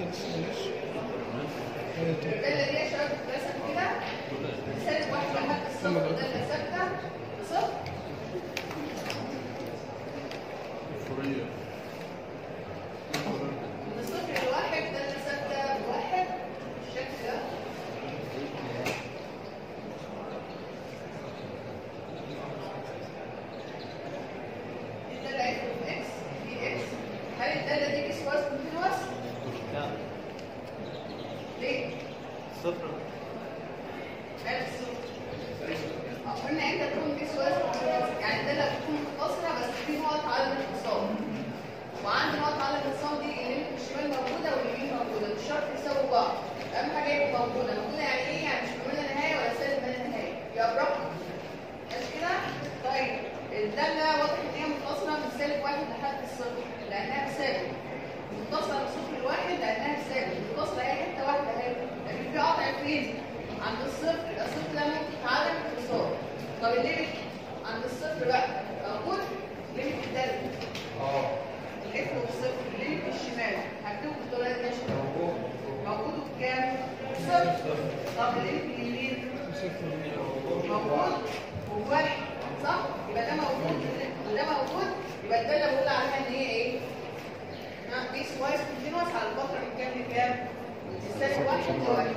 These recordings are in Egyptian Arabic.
الدالة دي يا شباب بتترسم كده سالب واحد لحد الصفر دالة ثابتة صفر من الصفر لواحد دالة ثابتة بواحد بالشكل ده دي الدالة اف اوف اكس دي اكس هل الدالة دي بيس واز كونتينوس؟ ليه؟ صفر هل الصفر آه، قلنا امتى تكون بيس واز كونتينوس؟ يعني الدالة بتكون متصلة بس في نقط على الانفصال وعندي نقط على الانفصال دي اليمين الشمال موجودة واليمين موجودة مش شرط يساووا بعض أهم حاجة يبقى موجودة موجودة يعني إيه؟ يعني مش من لا نهاية ولا سالب من لا نهاية يبقى براحتك ماشي كده؟ طيب الدالة واضح إن هي متصلة من سالب واحد لحد الصفر لأنها بسالب متصلة من صفر لواحد لأنها بسالب متصلة هي حتة واحدة اهي لكن في قطع فين؟ عند الصفر يبقى الصفر ده نقطة عدم انفصال طب الليمت عند الصفر بقى موجود ليمت الدالة اه الاف والصفر الليمت الشمال هكتبه بالطريقة دي عشان موجود بكام؟ صفر طب الليمت اليمين موجود وواحد صح؟ يبقى ده موجود وده موجود يبقى الدالة بقول عليها ان هي ايه؟ بيس وايز كونتينوس على الفترة من كام لكام؟ من سالب واحد لواحد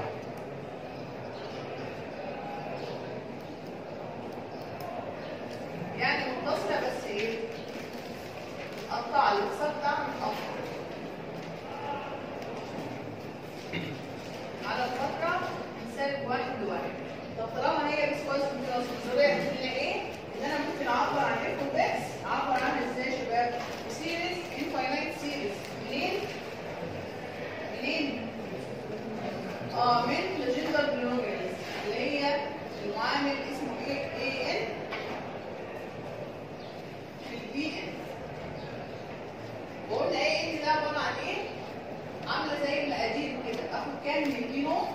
يعني متصلة بس ايه؟ قطع الاقتصاد بتاعها متقطع على الفترة من سالب واحد لواحد طب طالما هي بيس كويس كونتينوس الزاوية هتبقى ايه؟ ان انا ممكن اعبر عن اف وبس اعبر عنها ازاي يا شباب؟ سيريز انفاينايت سيريز منين؟ منين؟ اه من ليجندر بلوجرز اللي هي المعامل اسمه ايه؟ اي ان في البي ان وقلنا ايه ان ده عباره عن ايه؟ عامله زي المقادير كده اخد كام من البي نوت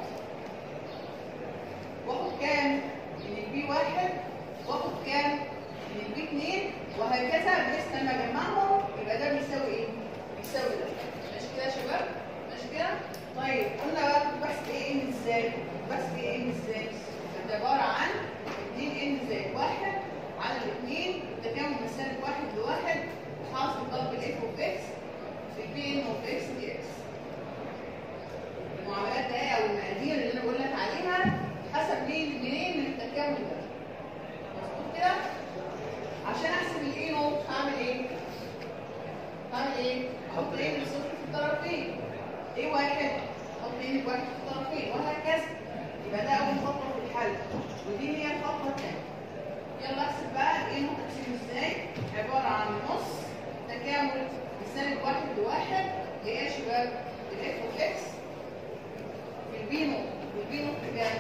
واخد كام من البي واحد واخد كام من البي اتنين وهكذا بحيث لما اجمعهم يبقى ده بيساوي ايه؟ بيساوي ده ماشي كده يا شباب؟ ماشي كده؟ طيب قلنا بقى بحسب ايه ان ازاي؟ بحسب ايه ان ازاي؟ ده عباره عن 2 ان زائد واحد على الاثنين التكامل من سالب واحد لواحد وحاصل ضرب الاف اوف اكس في بي ان اوف اكس دي اكس المعاملات ده او المقادير اللي انا بقول لك عليها حسب مين منين من التكامل ده مظبوط كده عشان احسب الاي نوت هعمل ايه هعمل ايه احط ايه من صفر في الطرفين ايه واحد احط ايه واحد في الطرفين وهكذا يبقى ده اول خطوه في الحل ودي هي الخطوه الثانيه يلا احسب بقى ايه نقطه ازاي عباره عن نص تكامل من سالب واحد لواحد اللي هي يا شباب الاف اوف اكس في البي نوت والبي نوت بكام؟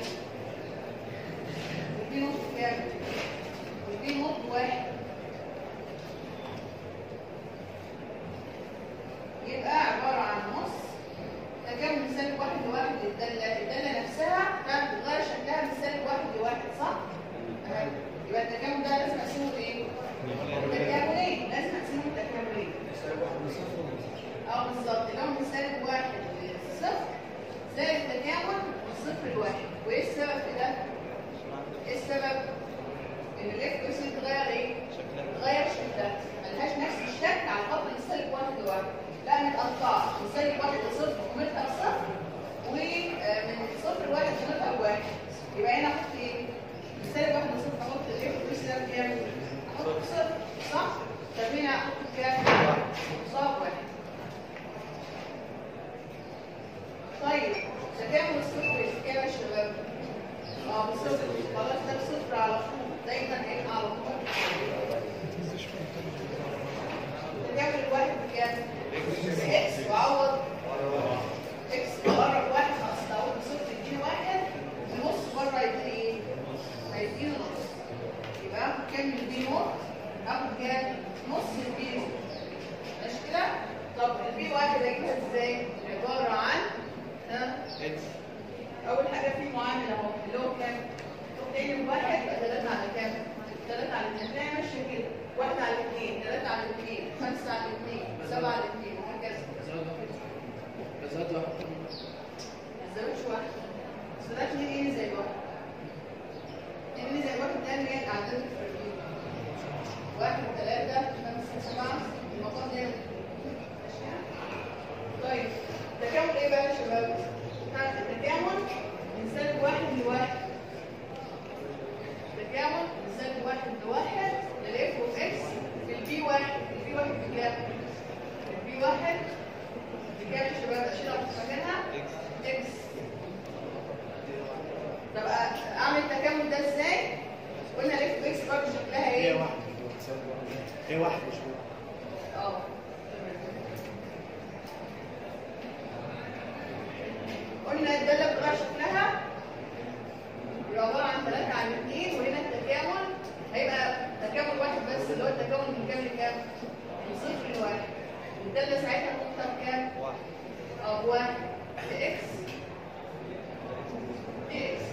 البي نوت بكام؟ البي نوت بواحد يبقى عبارة عن نص تكامل من سالب واحد لواحد للدالة الدالة نفسها كانت بتغير شكلها من سالب واحد لواحد صح؟ أهي. يبقى التكامل ده لازم اقسمه لايه؟ تكاملين لازم اقسمه لتكاملين اه بالظبط اللي هو من سالب واحد لصفر زائد التكامل من صفر لواحد وايه السبب في ده؟ ايه السبب؟ ان الاف اس تغير ايه؟ تغير شكلها ملهاش نفس الشكل على خط من سالب واحد لواحد لا متقطعه من سالب واحد لصفر قيمتها بصفر ومن صفر لواحد قيمتها بواحد يبقى هنا احط ايه؟ من سالب واحد لصفر احط الاف اس ده بكام؟ احط صفر صح؟ طب هنا احط كام؟ صاب واحد طيب تكامل الصفر كام يا شباب؟ اه بصفر خلاص ده بصفر على طول دايما هيبقى على طول تكامل الواحد بكام؟ اكس وعوض اكس بره بواحد خلاص تعوض بصفر يديني واحد ونص بره يديني ايه؟ هيديني نص يبقى اخد كام من البي نوت؟ اخد كام؟ نص البي نوت ماشي كده؟ طب البي واحد اجيبها ازاي؟ عبارة عن ها؟ اول حاجه في معامل اهو اللي هو كام تاني واحد يبقى 3 على كام 3 على 2 هي ماشيه كده 1 على 2 3 على 2 5 على 2 7 على 2 وهكذا شباب ها، التكامل من سالب واحد لواحد تكامل من سالب واحد لواحد للاف اوف اكس في البي واحد البي واحد بكام؟ البي واحد بكام يا شباب؟ اشيلها في مكانها اكس طب أ- اعمل التكامل ده ازاي؟ قلنا الاف اوف اكس برضه شكلها هي ايه؟ واحد بتساوي واحد. هي واحد مش واحد. اه قلنا الدالة بتغير شكلها يبقى عبارة عن 3 على 2 وهنا التكامل هيبقى تكامل واحد بس اللي هو التكامل من كام لكام؟ من صفر لواحد الدالة ساعتها هتبقى بكام؟ اه واحد اكس اكس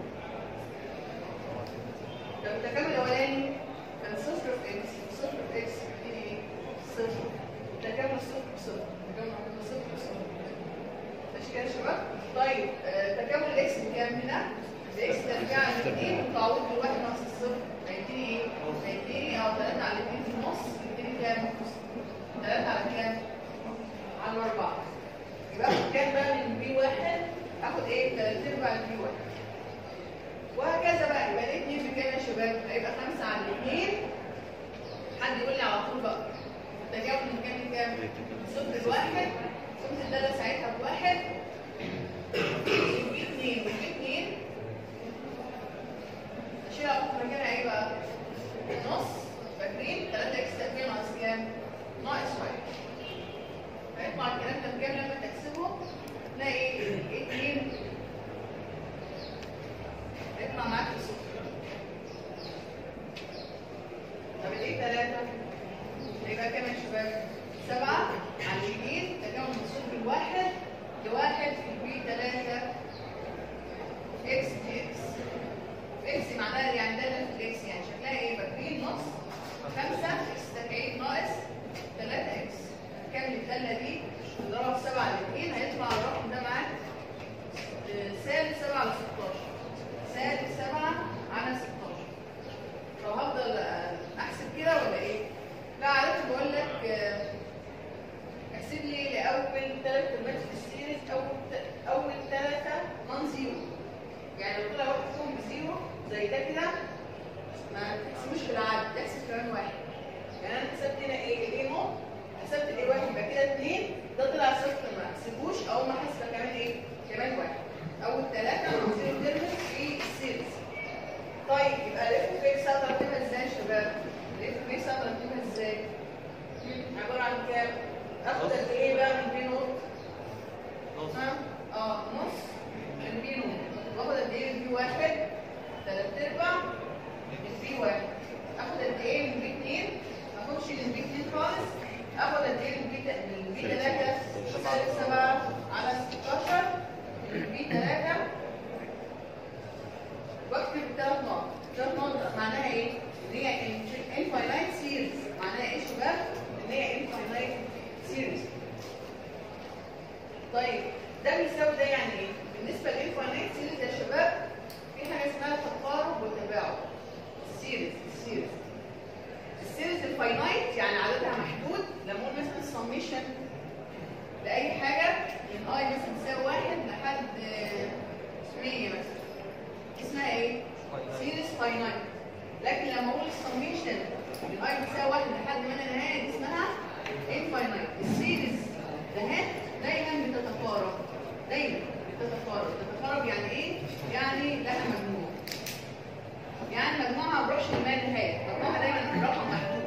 طب التكامل الاولاني كان صفر في اكس صفر في اكس يديني ايه؟ صفر تكامل صفر بصفر تكامل عندنا صفر بصفر ماشي كده يا شباب؟ طيب آه، تكامل الاكس بكام هنا؟ الاكس ترجع على 2 وتعوض بالواحد ناقص الصفر هيديني ايه؟ هيديني اه 3 على 2 في النص يديني كام؟ 3 على كام؟ على 4 يبقى اخد كام بقى من بي واحد؟ اخد ايه؟ 3 ارباع البي واحد وهكذا بقى يبقى الاثنين بكام يا شباب؟ هيبقى 5 على 2 حد يقول لي على طول بقى التجاوز من كام لكام؟ صفر لواحد صفر الدالة ساعتها بواحد يبقى اثنين يبقى اثنين اشيلها احط مكانها ايه بقى؟ نص فاكرين 3 اكس تقريبا ناقص كام؟ ناقص واحد هيطلع الكلام ده بكام لما تحسبه؟ تلاقي ايه؟ اثنين هيطلع معاك صفر طب الايه ثلاثة؟ هيبقى كام يا شباب؟ سبعة على اليمين تكامل من صفر لواحد لواحد في البي ثلاثة اكس دي اكس اكس معناها يعني ده في الاكس يعني شكلها ايه؟ فاكرين نص خمسة اكس تكعيب ناقص ثلاثة اكس كامل الدالة دي نضربها في سبعة على الاثنين هيطلع الرقم ده معاك آه، سالب سبعة على 16 سالب سبعة على 16 طب هفضل آه، احسب كده ولا ايه؟ لا عرفت بقول لك آه، احسب لي لاول ثلاث كلمات في السيريز اول ت- اول ثلاثه نون زيرو يعني لو طلع واحد فيهم بزيرو زي ده كده ما تحسبوش بالعدد تحسب كمان واحد يعني انا حسبت هنا ايه الايه نوت حسبت الايه واحد يبقى كده اثنين ده طلع صفر ما احسبوش او ما حاسبه كمان ايه كمان واحد اول ثلاثه نون زيرو ترمز في السيريز طيب يبقى الاف اوف اكس اقدر اكتبها ازاي يا شباب؟ الاف اوف اكس اقدر اكتبها ازاي؟ عباره عن كام؟ اخد قد ايه بقى من بي نوت؟ ها؟ اه نص من بي نوت واخد قد ايه من بي واحد؟ تلات ارباع من بي واحد اخد قد ايه من بي اتنين؟ ما اخدش من بي اتنين خالص اخد قد ايه من بي تا- من بي تلاته؟ سالب سبعه على 16 من بي تلاته واكتب الثلاث نقط الثلاث نقط معناها ايه؟ ان هي infinite series معناها ايه يا شباب؟ ان هي infinite series طيب ده بيساوي ده يعني ايه؟ بالنسبه للانفاينايت سيريز يا شباب في حاجه اسمها تقارب وتباعد السيريز السيريز السيريز الفاينايت يعني عددها محدود لما اقول مثلا سميشن لاي حاجه من اي مثلا تساوي واحد لحد آه، 100 مثلا اسمها ايه؟ سيريز فاينايت لكن لما اقول السميشن من اي بتساوي واحد لحد ما انا نهايه دي اسمها انفاينايت السيريز ده دايما بتتقارب دايما بتتقارب بتتقارب يعني ايه؟ يعني لها مجموع يعني مجموعها ما بروحش لما نهايه مجموعها دايما رقم محدود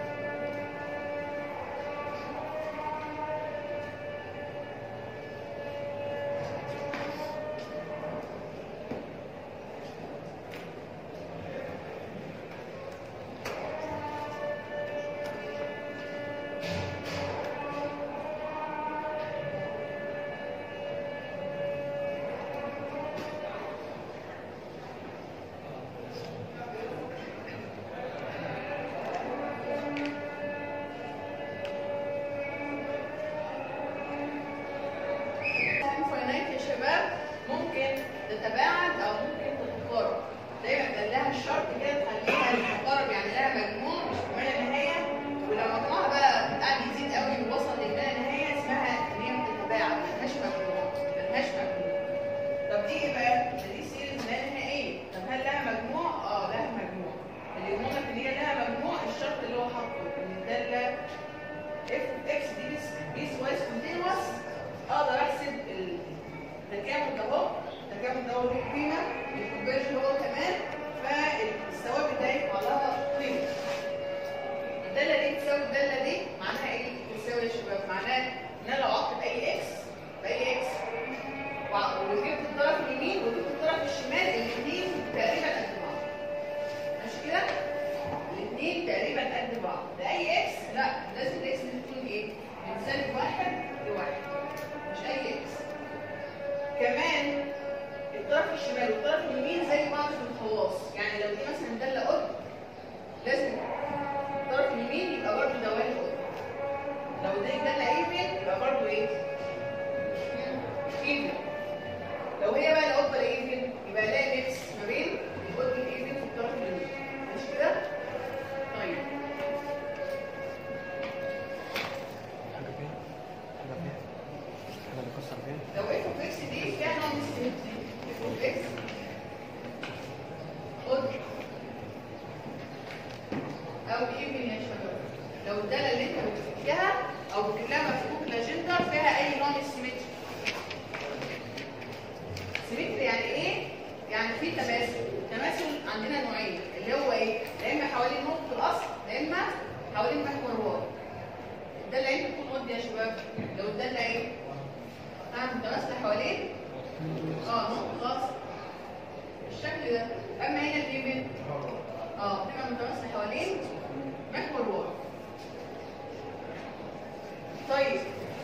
الانفاينايت يا شباب ممكن تتباعد او ممكن تتقارب دايما كان لها الشرط كده تخليها تتقارب يعني لها مجموع مش كمان نهايه ولما مجموعها بقى قاعد يزيد قوي ووصل لما نهايه اسمها ان هي بتتباعد ملهاش مجموع ملهاش الشمال والطرف اليمين زي بعض في الخواص يعني لو دي مثلا داله قط لازم الطرف اليمين يبقى برضه دوال قط لو دي داله ايفن يبقى برضه ايه؟ ايفن لو هي بقى القطه الايفن يبقى الاقي ميكس ما بين القط الايفن والطرف اليمين مش كده؟ طيب حاجة فين؟ حاجة فين؟ حاجة بكسر فين؟ لو اف اوف اكس دي فيها نوع من السيمتري اف اوف اكس خد او ايفن يا شباب لو الداله اللي انت بتكتب لها او بتكتب لها مفكوك لاجندر فيها اي نوع من السيمتري سيمتري يعني ايه؟ يعني في تماثل التماثل عندنا نوعين اللي هو ايه؟ يا اما حوالين نقطه الاصل يا اما حوالين محور واي الداله امتى تكون قد يا شباب؟ لو الداله ايه؟ ها متماثله حوالين اه نقطه خلاص بالشكل ده اما هنا الايفن اه بتبقى متماثله حوالين محور واي طيب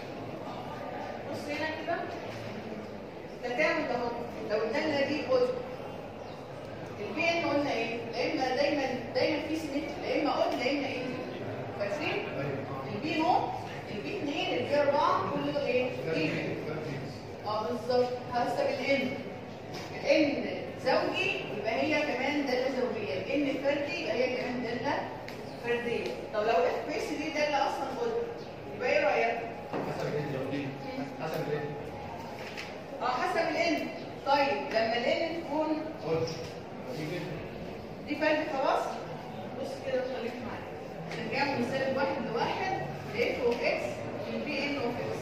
بص هنا كده تكامل ده اهو لو الداله دي قد البي ان قلنا ايه؟ لا اما دايما دايما في سيمتري لا اما قد لا اما ايه؟ فاكرين؟ البي نوت البي 2 البي 4 كل دول ايه؟ ايفن اه بالظبط حسب الان الان زوجي يبقى هي كمان داله زوجيه الان فردي يبقى هي كمان داله فرديه طب لو اف بيس دي داله اصلا قد يبقى ايه رايك؟ اه حسب الان طيب لما الان تكون دي فرد خلاص بص كده خليك معايا نرجع من سالب واحد لواحد لاف اوف اكس للبي ان اوف اكس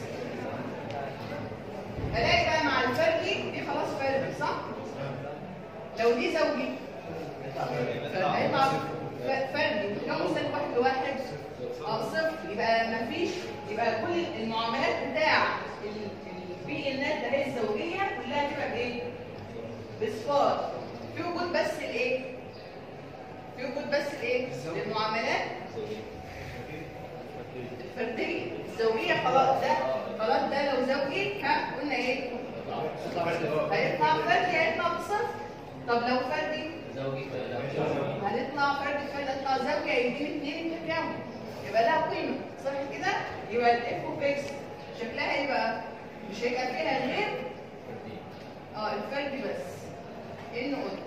الاقي بقى مع الفردي دي خلاص فردي صح؟ لو دي زوجي هيطلع ف- فردي كم سالب واحد لواحد؟ اه صفر يبقى مفيش يبقى كل المعاملات بتاع البي انات ده هي الزوجيه كلها تبقى بايه؟ بصفار في وجود بس الايه؟ في وجود بس الايه؟ المعاملات الفرديه الزوجيه خلاص ده خلاص ده لو زوجي ها قلنا ايه؟ هيطلع فردي هيطلع بصفر طب لو فردي هنطلع فردي فردي هيطلع زوجي هيديني اثنين تكامل يبقى لها قيمه صح كده؟ يبقى الاف اوف اكس شكلها ايه بقى؟ مش هيبقى فيها غير اه الفردي بس انه قلت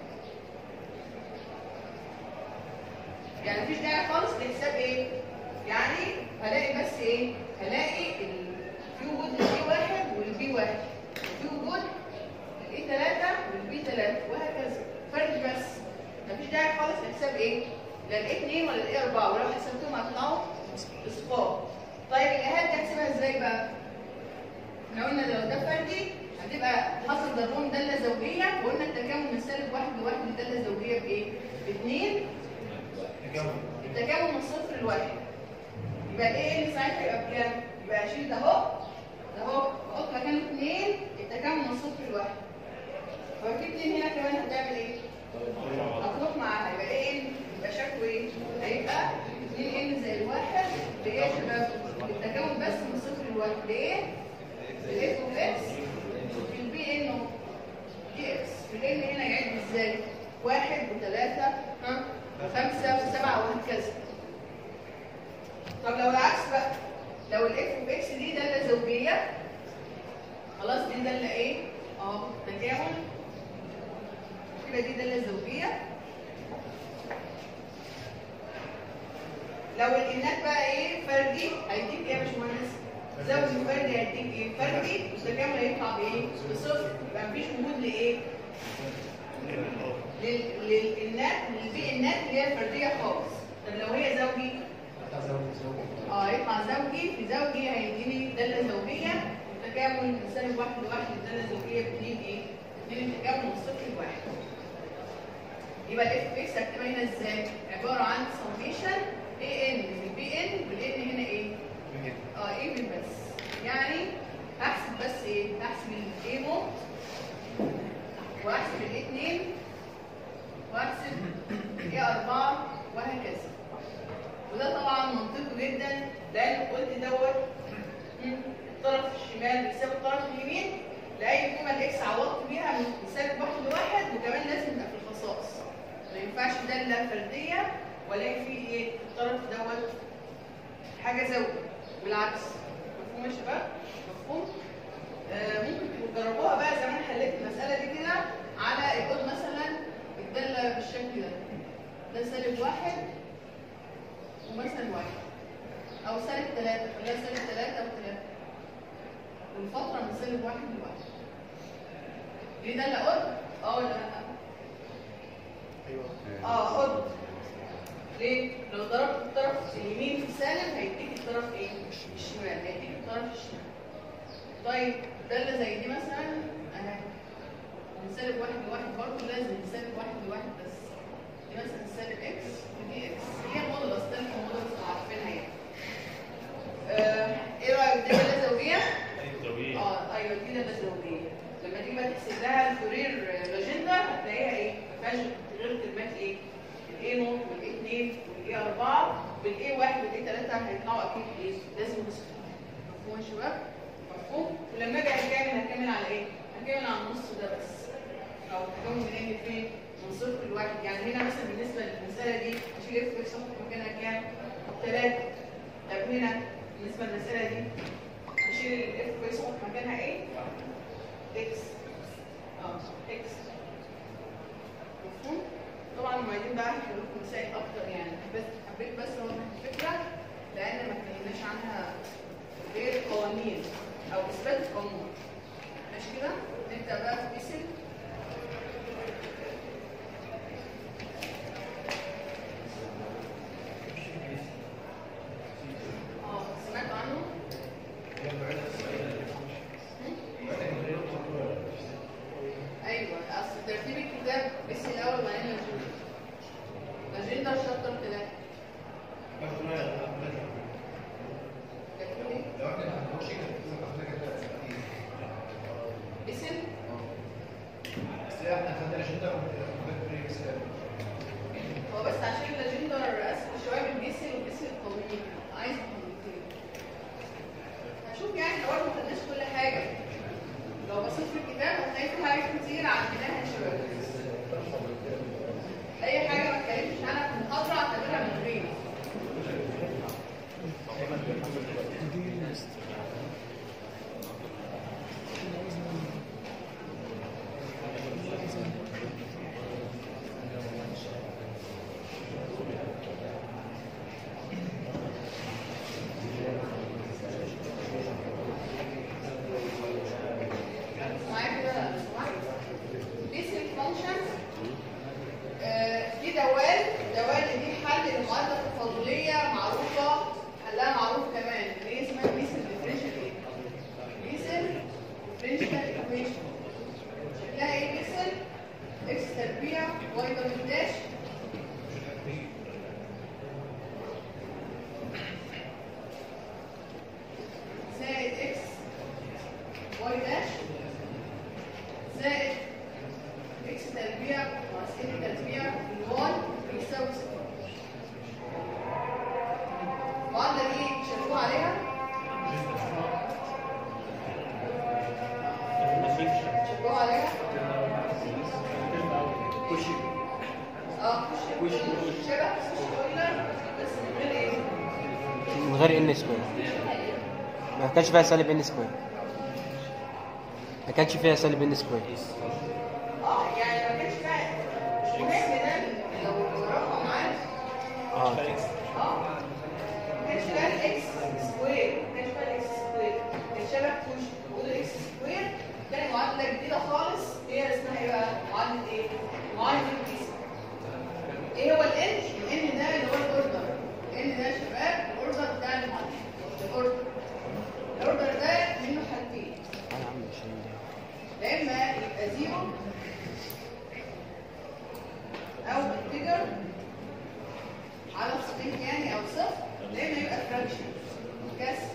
يعني مفيش داعي خالص لحساب ايه؟ يعني هلاقي بس ايه؟ هلاقي ال- في وجود البي واحد والبي واحد وفي وجود الاي ثلاثة والبي ثلاثة وهكذا فرد بس مفيش داعي خالص لحساب ايه؟ لا الاي اثنين ولا الاي اربعة ولو حسبتهم هيطلعوا اصفار طيب الاهات دي هحسبها ازاي بقى؟ احنا قلنا لو ده فردي هتبقى حصل ضربهم داله زوجيه وقلنا التكامل من سالب واحد لواحد لداله زوجيه بايه؟ باثنين التكامل من صفر لواحد يبقى ايه اللي ساعتها يبقى بكام؟ يبقى اشيل ده اهو ده اهو احط مكانه اثنين التكامل من صفر لواحد لو في اثنين هنا كمان هتعمل ايه؟ هتروح معاها يبقى ايه؟ يبقى شكله ايه؟ هيبقى 2 ان زي الواحد بايه يا شباب؟ التكامل بس من صفر لواحد بايه؟ بالاف اوف اكس في البي ان اوف دي اكس الان هنا يعد ازاي؟ واحد وثلاثة ها وخمسة وسبعة وهكذا طب لو العكس بقى لو الاف اوف اكس دي دالة زوجية خلاص دي دالة ايه؟ اه تكامل كده دي دالة زوجية لو الانات بقى ايه فردي هيديك ايه يا باشمهندس؟ زوج فردي هيديك ايه؟ فردي والتكامل هيطلع بايه؟ بصفر يبقى مفيش وجود لايه؟ لل- للانات للبي انات اللي هي الفرديه خالص طب لو هي زوجي اه يطلع زوجي في زوجي هيديني داله زوجيه تكامل من سالب واحد لواحد لداله زوجيه باثنين ايه؟ اثنين تكامل من صفر لواحد يبقى الاف اكس هكتبها هنا ازاي؟ عباره عن سميشن اي ان في البي ان والان هنا ايه؟ اه ايفن بس يعني هحسب بس ايه؟ هحسب الاي نوت واحسب الاي 2 واحسب الاي 4 وهكذا وده طبعا منطقي جدا لان قلت دوت مم، الطرف الشمال بيساوي الطرف اليمين لاي قيمه الاكس عوضت بيها من سالب واحد لواحد وكمان لازم يبقى في الخصائص ما ينفعش داله فرديه ولا في ايه الطرف دوت حاجه زوجه بالعكس مفهوم يا شباب مفهوم آه ممكن تبقوا تجربوها بقى زمان حليت المساله دي كده على الكود مثلا الداله بالشكل ده ده سالب واحد ومثلا واحد او سالب ثلاثة خليها سالب ثلاثة وثلاثة والفترة من سالب واحد لواحد ليه ده اللي قلت؟ اه ولا لا؟ ايوه اه قلت ليه؟ لو ضربت الطرف اليمين في سالب هيديك الطرف ايه؟ الشمال هيديك الطرف الشمال طيب دالة زي دي مثلا اهي من سالب واحد لواحد برضه لازم من سالب واحد لواحد بس دي مثلا سالب اكس ودي اكس هي مودلس ده المودلس عارفينها يعني آه، ايه رايك دي داله زوجيه؟ زوجية اه ايوه دي داله زوجيه لما تيجي بقى تحسب لها الكورير اجندا هتلاقيها ايه؟ ما فيهاش غير كلمات ايه؟ الاي نوت والاي 2 والاي 4 والاي 1 والاي 3 هيطلعوا اكيد ايه؟ لازم يصفوا مفهوم يا شباب؟ مفهوم؟ ولما اجي اكمل هكمل على ايه؟ هكمل على النص ده بس او هكون من ان فين؟ من صفر لواحد يعني هنا مثلا بالنسبه للمساله دي اشيل اف اكس احط مكانها كام؟ 3 طب هنا بالنسبه للمساله دي اشيل الاف اكس احط مكانها ايه؟ اكس اه اكس مفهوم؟ طبعا المعيدين بقى هيحلوا لكم مسائل اكتر يعني بس حبيت بس اوضح الفكره لان ما اتكلمناش عنها غير قوانين او اثبات قانون ماشي كده؟ نبدا بقى في بيسل اه سمعتوا عنه؟ ايوه اصل ترتيب الكتاب بس الاول وبعدين الاجنده الاجنده شابتر ثلاثه كاتبين ايه؟ اسم هو بس عشان الاجنده اسهل شويه من بيسل وبيسل الطويل عايز محاضرتين هشوف يعني لو ما خدناش كل حاجه لو بصيت في الكتاب هتلاقي في حاجات كتير عندناها يا شباب اي حاجه ما اتكلمتش عنها في المحاضره اعتبرها من غير معايا كده لو سمحت basic functions آه، دي دوال دوال دي حل لمعادله تفاضليه معروفه حلها معروف كمان اللي هي اسمها بيسل ديفرنشال ايه؟ بيسل ديفرنشال ايكويشن شكلها ايه بيسل؟ اكس تربيع واي ضرب داش زائد اكس واي داش زائد اكس تربيع ناقص ان تربيع في الواي بيساوي صفر. المعادلة دي شافوها عليها؟ شافوها عليها؟ اه كوش شبه كوش اويلر بس من غير ايه؟ من غير ان سكوير ما كانش فيها سالب ان سكوير ما كانش فيها سالب ان سكوير اه يعني ما كانش بقى مش مهم ده لو رقم عارف اه اه ما كانش بقى الاكس سكوير ما كانش بقى الاكس سكوير كان شبه كوش وجود الاكس سكوير كان معادله جديده خالص هي اسمها ايه بقى؟ معادله ايه؟ معادله الكيس ايه هو الان؟ الان ده اللي هو الاوردر الان ده يا شباب الاوردر بتاع المعادله الاوردر الاوردر ده منه حاجتين انا عم 20 ده يا اما يبقى زيرو او انتجر على صفين يعني او صفر يا اما يبقى فراكشن كسر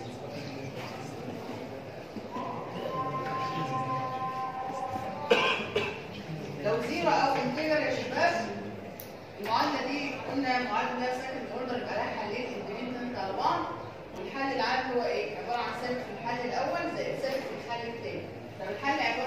لو زيرو او انتجر يا شباب المعادله دي قلنا معادله سكند اوردر يبقى لها حلين اندبندنت على بعض والحل العام هو ايه؟ عباره عن ثابت في الحل الاول زائد ثابت في الحل الثاني طب الحل عباره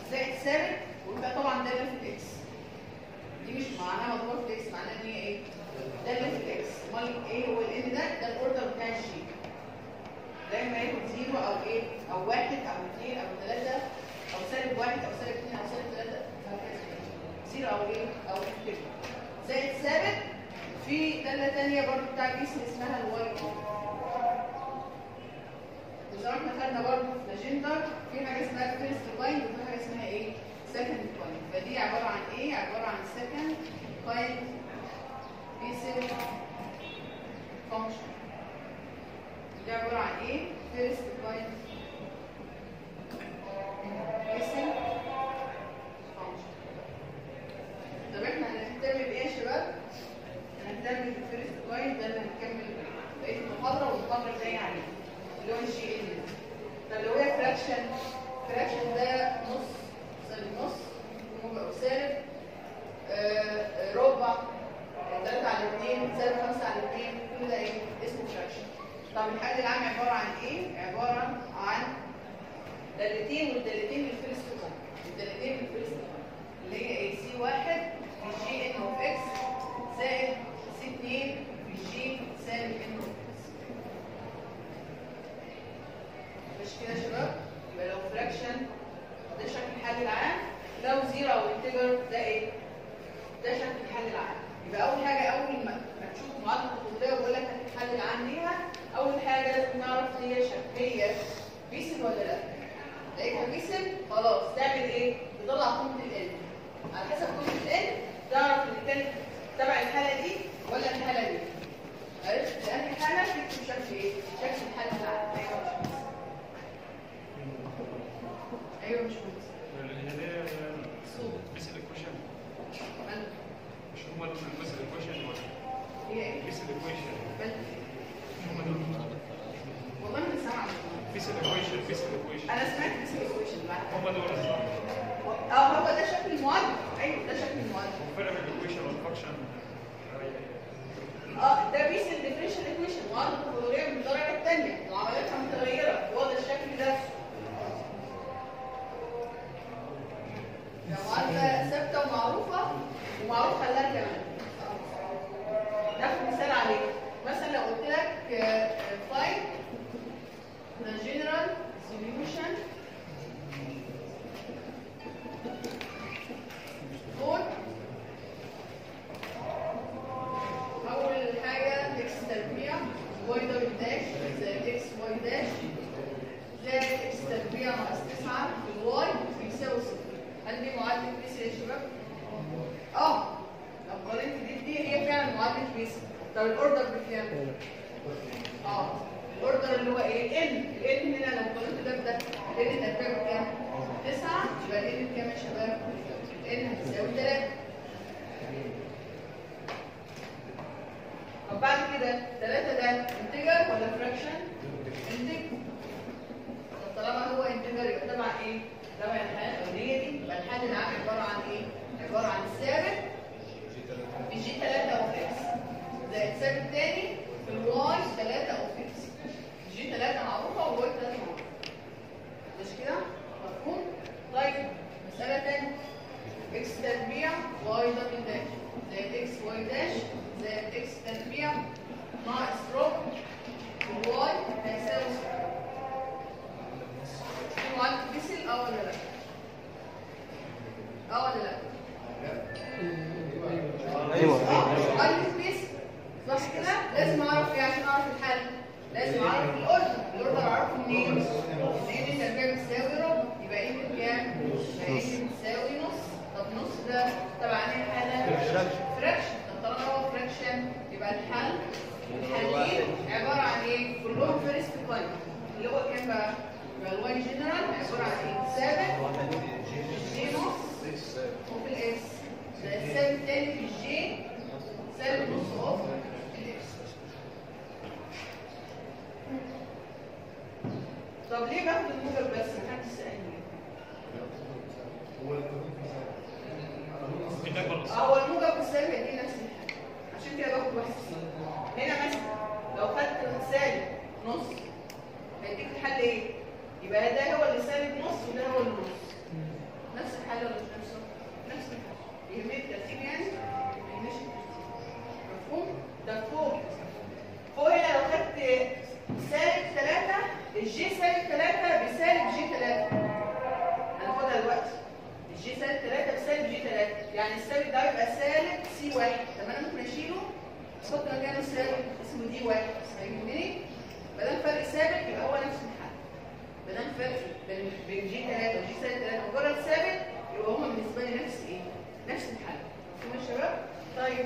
زائد ثابت ويبقى طبعا داله في الاكس دي مش معناها مضروبه في الاكس معناها ان هي ايه؟ داله في الاكس امال ايه هو الان ده؟ ده الاوردر بتاع الجي دايما ياخد زيرو او ايه؟ او واحد او اثنين او ثلاثه او سالب واحد او سالب اثنين او سالب ثلاثه وهكذا زيرو او ايه؟ او كده زائد ثابت في داله ثانيه برضه بتاع جسم اسمها الواي وزي ما احنا خدنا برضه في الاجندا في حاجه اسمها فيرست بوينت وفي حاجه اسمها ايه؟ سكند بوينت فدي عباره عن ايه؟ عباره عن سكند بوينت بيسل فانكشن دي عباره عن ايه؟ فيرست بوينت بيسل فانكشن طب احنا هنهتم بايه يا شباب؟ هنهتم بالفيرست بوينت ده اللي هنكمل بقيه المحاضره والمحاضره الجايه عليه اللي هو الجي ان طب لو هي فراكشن فراكشن ده نص سالب نص موجب سالب آه، آه، ربع 3 على 2 سالب 5 على 2 كل ده ايه اسمه فراكشن طب الحل العام عباره عن ايه عباره عن دالتين والدالتين للفيرست بوينت الدالتين للفيرست بوينت اللي هي ايه سي 1 في جي ان اوف اكس زائد سي 2 في جي سالب ان اوف اكس مش كده يا شباب يبقى لو فراكشن ده شكل الحل العام لو زيرو او انتجر ده ايه ده شكل الحل العام يبقى اول حاجه اول ما ما تشوف معادله الخطيه ويقول لك هات الحل العام ليها اول حاجه لازم نعرف هي شكل هي بيسل ولا لا لقيتها بيسل خلاص تعمل ايه تطلع قيمه ال على حسب قيمه ال تعرف ان كانت تبع الحاله دي ولا الحاله دي عرفت لان الحاله تكتب شكل ايه شكل الحل العام ايوه مش مهندس ايوه مش مهندس بس الايكويشن مال مش هم دول بس الايكويشن ولا هي ايه بس الايكويشن مال هم دول والله انا سامعه بس الايكويشن بس الايكويشن انا سمعت بس الايكويشن بعد هم دول صح اه هو ده شكل المعادله ايوه ده شكل المعادله الفرق بين الايكويشن والفانكشن اه ده بيس الديفرنشال ايكويشن معادله تفاضليه من الدرجه الثانيه وعملياتها متغيره هو ده الشكل ده ده معادله ثابته ومعروفه ومعروف حلها كمان ناخد مثال عليه مثلا لو قلت لك فايند the general solution for أول حاجة x تربيع y دبل داش زائد x y داش زائد x تربيع ناقص 9 في الواي بيساوي صفر هل دي معادلة بيس يا شباب؟ اه لو قارنت دي دي هي فعلا معادلة بيس طب الاوردر بكام؟ اه الاوردر اللي هو ايه؟ ال ال هنا لو قارنت ده بده ال تربيع بكام؟ 9 يبقى ال بكام يا شباب؟ ال هتساوي 3 طب بعد كده 3 ده انتجر ولا فراكشن؟ انتجر طب طالما هو انتجر يبقى تبع ايه؟ تبع الحاله الاولانيه دي يبقى الحل العام عباره عن ايه؟ عباره عن ثابت في جي 3 اوف اكس زائد ثابت تاني في الواي 3 اوف اكس جي 3 معروفه والواي 3 معروفه مش كده؟ مفهوم؟ طيب مساله تانيه اكس تربيع واي دبل داش زائد اكس واي داش زائد اكس تربيع ناقص ربع واي هيساوي صفر دي معادلة بيسل اه ولا لا؟ اه ولا لا؟ ايوه ايوه معادلة بيسل صح كده؟ لازم اعرف ايه عشان اعرف الحل؟ لازم اعرف الاوردر، الاوردر اعرفه منين؟ ان ان التربيع بتساوي ربع يبقى ان بكام؟ يبقى ان بتساوي نص طب نص ده تبع انهي حالة؟ فراكشن طب طالما هو فراكشن يبقى الحل الحلين عبارة عن ايه؟ كلهم فيرست بوينت اللي هو كام بقى؟ يبقى الواي جنرال عبارة عن ايه؟ ثابت جي نص وفي الاس ده الثابت التاني في الجي سالب نص اوف الاس طب ليه باخد الموجب بس؟ محدش سألني الأكبر بس هو الموجب والسالب دي نفس الحاجه عشان كده باخد واحد سي هنا مثلا لو خدت سالب نص هيديك الحل ايه؟ يبقى ده هو اللي سالب نص وده هو اللي نص نفس يعني الثابت ده يبقى سالب سي واحد طب انا ممكن اشيله احط مكانه سالب اسمه دي واحد فاهمني؟ ما دام فرق ثابت يبقى هو نفس الحل ما دام فرق بين بين جي 3 وجي سالب 3 مجرد ثابت يبقى هما بالنسبه لي نفس ايه؟ نفس الحل فهمتوا يا شباب؟ طيب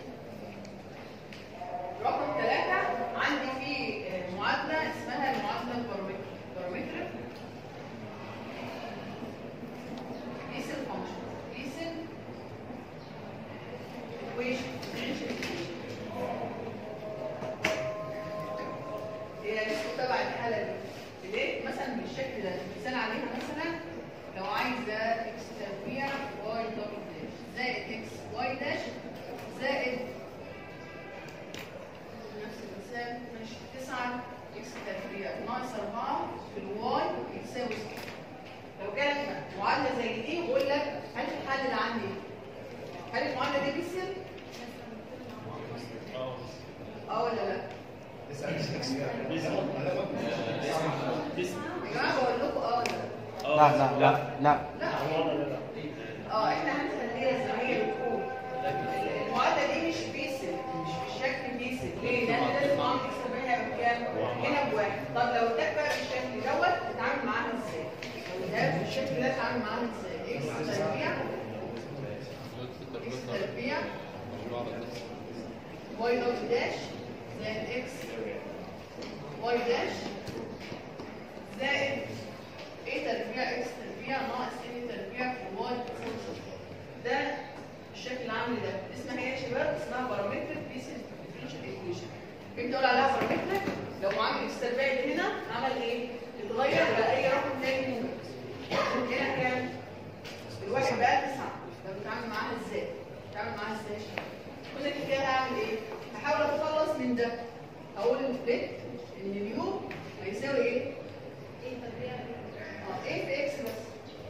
رقم ثلاثة عندي في آه، معادلة اسمها المعادلة البارومتر بارومتر ليسن فانكشن ليسن equation هي لسه تبع الحالة دي ليه؟ مثلا بالشكل ده مثال عليها مثلا لو عايزة اكس تربيع واي دبل داش زائد اكس واي داش زائد نفس المثال ماشي 9 اكس تربيع ناقص 4 في الواي يساوي صفر لو كانت معادله زي دي بقول لك هل الحل اللي عندي هل المعادله دي بيسر؟ اه ولا لا؟ يا جماعه بقول لكم اه ولا لا؟ لا لا لا لا لا اه احنا هنخليها زي ما هي بتقول المعادله دي مش بيسل مش بالشكل بيسل ليه؟ لان لازم اعمل اكس تربيع بكام؟ هنا بواحد طب لو اداك بقى بالشكل دوت تتعامل معاها ازاي؟ لو اداك بالشكل ده تتعامل معاها ازاي؟ اكس تربيع اكس تربيع واي دوت داش زائد اكس واي داش زائد ايه تربيع اكس تربيع ناقص ايه تربيع في واي تساوي صفر. ده الشكل العام ده اسمها ايه يا شباب اسمها بارامتر بيسز ديفرنشال ايكويشن امتى اقول عليها بارامتر لو معامل اكس تربيع اللي هنا عمل ايه اتغير بقى اي رقم تاني موجود هنا كام الواحد بقى تسعة لو بتعامل معاها ازاي بتعامل معاها ازاي يا شباب كل الحكايه هعمل ايه هحاول اتخلص من ده اقول البيت ان اليو هيساوي ايه اه ايه في اكس بس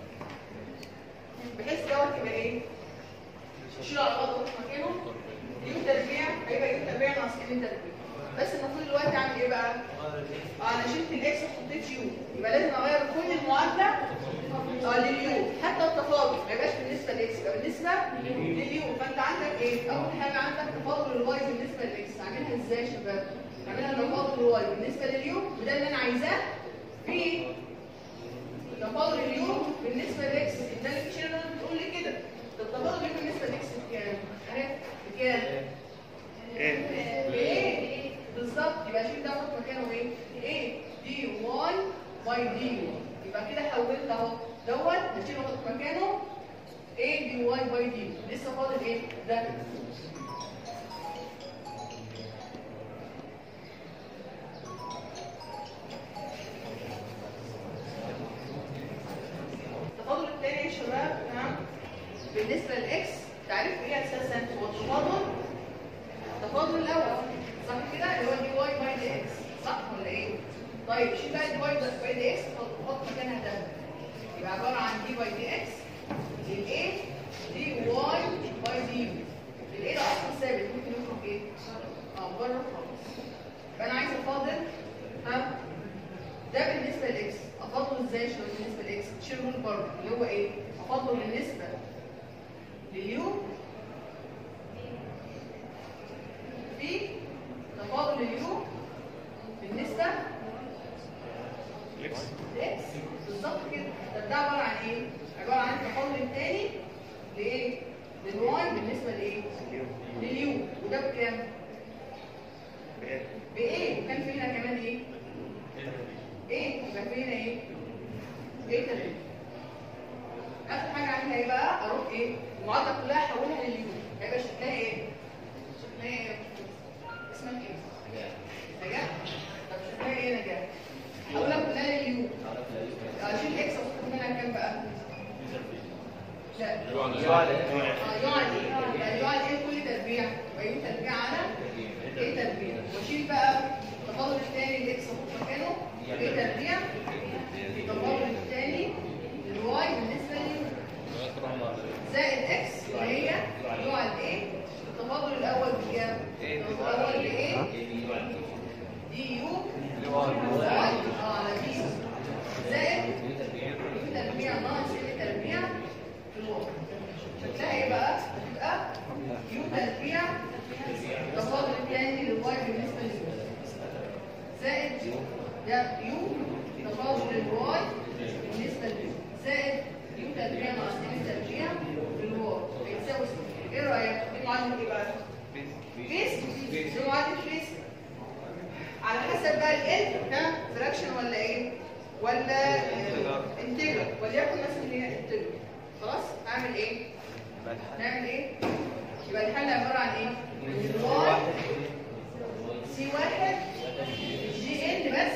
بحيث دوت يبقى ايه شيل على بعض وحط مكانه يو تربيع هيبقى يو تربيع ناقص اتنين تربيع بس المفروض دلوقتي اعمل ايه بقى؟ اه انا شلت الاكس وحطيت يو يبقى لازم اغير كل المعادله اه لليو حتى التفاضل ما يبقاش بالنسبه للاكس يبقى بالنسبه لليو فانت عندك ايه؟ اول حاجه عندك تفاضل الواي بالنسبه للاكس اعملها ازاي يا شباب؟ اعملها تفاضل الواي بالنسبه لليو وده اللي انا عايزاه في تفاضل اليوم بالنسبه لاكس ده اللي في شيرين بتقول لي كده طب تفاضل اليوم بالنسبه لاكس بكام؟ اهي بكام؟ بايه؟ بالظبط يبقى شيل ده احط مكانه ايه؟ ايه؟ دي واي باي دي واي يبقى كده حولت اهو دوت هشيله واحط مكانه ايه دي واي باي دي لسه فاضل ايه؟ ده التفاضل الثاني يا شباب تمام بالنسبه للاكس تعريف ايه اساسا هو التفاضل التفاضل الاول صح كده اللي هو دي واي باي دي اكس صح ولا ايه طيب شيل بقى دي واي باي دي اكس حط مكانها ده يبقى عباره عن دي باي دي اكس الايه دي واي باي دي يو الايه ده اصلا ثابت ممكن يخرج ايه اه بره خالص يبقى انا عايز افاضل ها ده بالنسبه للاكس افضل ازاي شويه بالنسبه للاكس تشيل رول بره اللي هو ايه افضل بالنسبه لليو في تفاضل اليو بالنسبه الاكس لاكس بالظبط كده طب ده عباره عن ايه عباره عن التفاضل الثاني لايه للواي بالنسبه لايه لليو وده بكام بايه وكان في هنا كمان ايه ايه يبقى في هنا ايه ايه تمام اخر حاجه عندنا ايه بقى اروح ايه المعادله كلها احولها لليو هيبقى شكلها ايه شكلها ايه اسمها ايه نجاح طب شكلها ايه نجاح احولها كلها لليو اشيل اكس واحط منها كام بقى لا اه يقعد ايه يعني يقعد ايه كل تربيع يبقى يو تربيع على ايه تربيع واشيل بقى التفاضل الثاني الاكس احط مكانه ايه تربيع التفاضل الثاني الواي بالنسبه لي زائد اكس اللي هي يقعد ايه التفاضل الاول بكام التفاضل لايه دي يو واي اه على بي زائد يو تربيع ناقص ايه تربيع في الواي شكلها ايه بقى ولا انتجر وليكن مثلا هي انتجر خلاص هعمل ايه نعمل ايه يبقى الحل عباره عن ايه واي سي واحد جي ان بس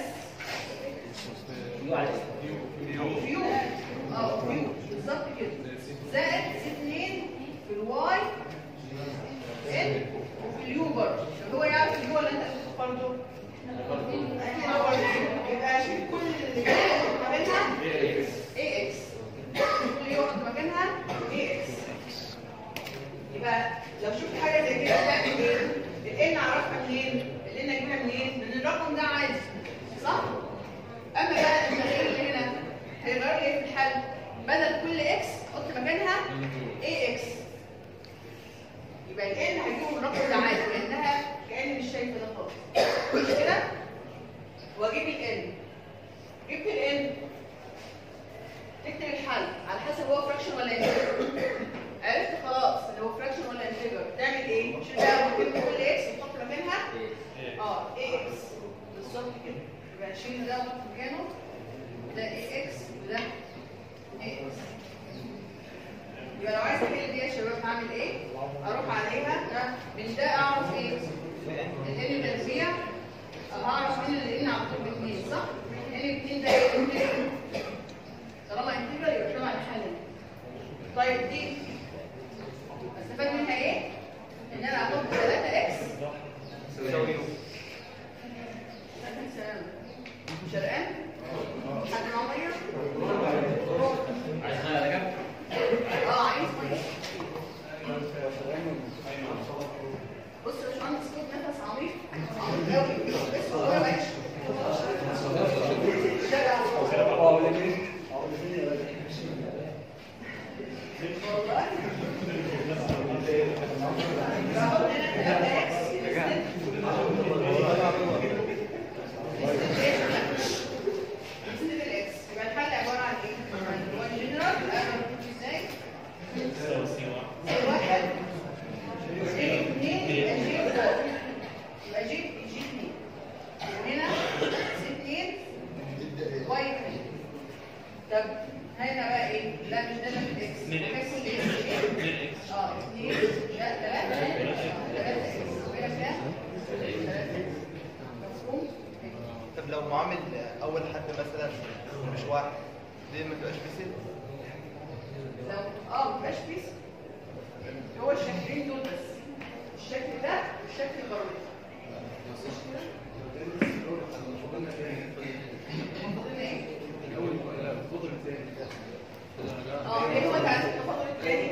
فيو اه فيو بالظبط كده زائد سي 2 في الواي ان وفي اليو برضه طب هو يعرف اليو ولا انت هتشوف برضه؟ اكيد هو اليو. يبقى اشيل كل اللي جاي مكانها اي اكس كل يو احط مكانها اي اكس يبقى لو شفت حاجه زي كده تعمل ايه؟ الان اعرفها منين؟ الان اجيبها منين؟ من الرقم ده عادي صح؟ اما بقى التغيير اللي هنا هيغير لي ايه في الحل؟ بدل كل اكس احط مكانها اي اكس يبقى الان هيكون الرقم ده عادي لانها كاني مش شايفه ده خالص مش كده؟ واجيب الان جبت الان تكتب الحل على حسب هو فراكشن ولا انتجر عرفت خلاص ان هو فراكشن ولا انتجر تعمل ايه؟ شيل بقى مكان كل اكس وتحط مكانها اه اي اكس بالظبط كده يبقى شيل ده وحط مكانه ده اي اكس وده اي اكس يبقى لو عايز احل دي يا شباب هعمل ايه؟ اروح عليها ده من ده اعرف ايه؟ الان تربيع هعرف مين اللي ان على طول باثنين صح؟ ان الاثنين ده ايه؟ انتجر. طالما انتجر يبقى طبعا الحل طيب دي استفاد منها ايه؟ ان انا احط 3 اكس شرقان حد معاه ميه؟ اه عايز ميه بص يا باشمهندس خد نفس عميق عميق قوي بس هو ماشي شرقان والله بحط هنا 3 اكس نسيب الاكس يبقى الحل عباره عن ايه؟ هو الجنرال انا بكتب ازاي؟ زي واحد جي اثنين يبقى جي فور يبقى جي جي اثنين وهنا سي اثنين واي اثنين طب هنا بقى ايه؟ لا مش ده اللي في الاكس الاكس اللي ايه؟ اه اثنين لا ثلاثة ثلاثة اكس وهنا كام؟ ثلاثة مفهوم؟ طب لو معامل اول حد مثلا مش واحد دي ما تبقاش بسيط لو اه مبقاش بيس هو الشكلين دول بس الشكل ده والشكل الغربي مش كده؟ المفروض ان ايه؟ اه ايه هو تعريف التفاضل الثاني؟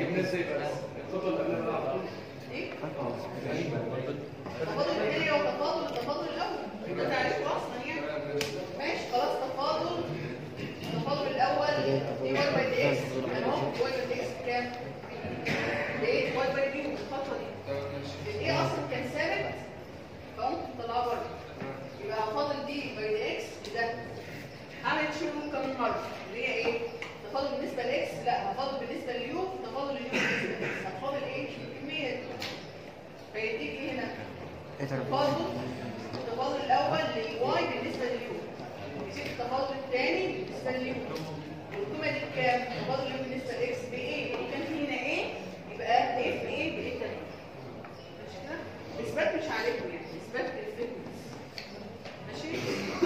ايه؟ التفاضل الثاني هو تفاضل التفاضل الاول ده تعريفه اصلا يعني ماشي خلاص تفاضل التفاضل الاول دي واي باي دي اكس اهو واي باي دي اكس بكام؟ بايه؟ واي باي دي الخطوه دي الايه اصلا كان ثابت فقمت طلعها بره يبقى هفاضل دي باي دي اكس بده هعمل شنو كم مره اللي هي ايه؟ تفاضل بالنسبه لاكس لا هفاضل بالنسبه ليو تفاضل اليو بالنسبه لاكس هتفاضل ايه؟ الكميه دي فيديك ايه هنا؟ التفاضل التفاضل الاول للواي بالنسبه لليو يصير التفاضل الثاني بالنسبه لليو والقيمه دي بكام؟ التفاضل اليو بالنسبه لاكس بايه؟ وكان في هنا ايه؟ يبقى ايه في ايه بايه تاني ماشي كده؟ اثبات مش عليكم يعني اثبات اثبات ماشي؟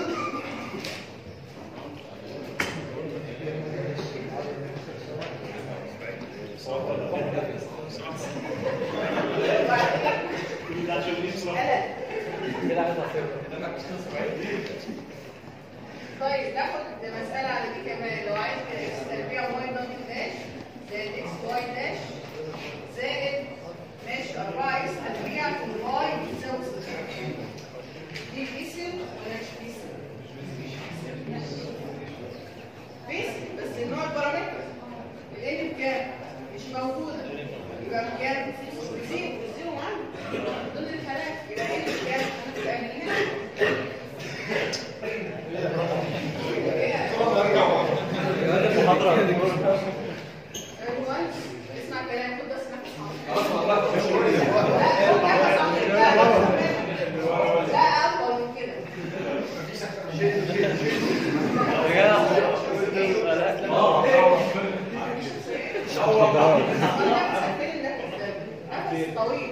طيب ناخد مسألة على دي كمان لو عايز اكس تربيع واي ضغط داش زائد اكس واي داش زائد ماشي 4 اكس تربيع في الواي بتساوي صفر دي بيسل ولا مش بيسل؟ بيسل بس النوع البارامتر الان بكام؟ مش موجودة يبقى بكام؟ بزيرو بزيرو معانا ضمن الحالات يبقى ان بكام؟ هتبقى من هنا محاضرة هو نفس فين النفس ده نفس طويل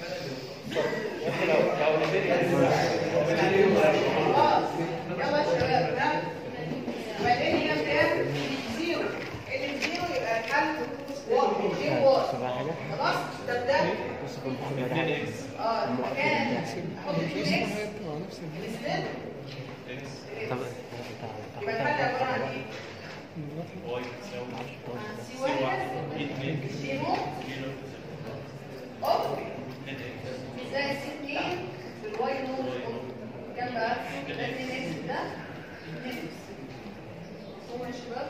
خلاص يلا يا شباب ها بعدين هنا كام زيرو اللي زيرو يبقى الحل واحد شيء واحد خلاص طب ده اه مكان احط فيه اكس الاسلام طب يبقى الحل عباره عن ايه؟ سي واحد سي نوت اوف زائد سي اتنين في الواي نوت اوف كام بقى؟ ده 2 اكس ده 2 اكس هو يا شباب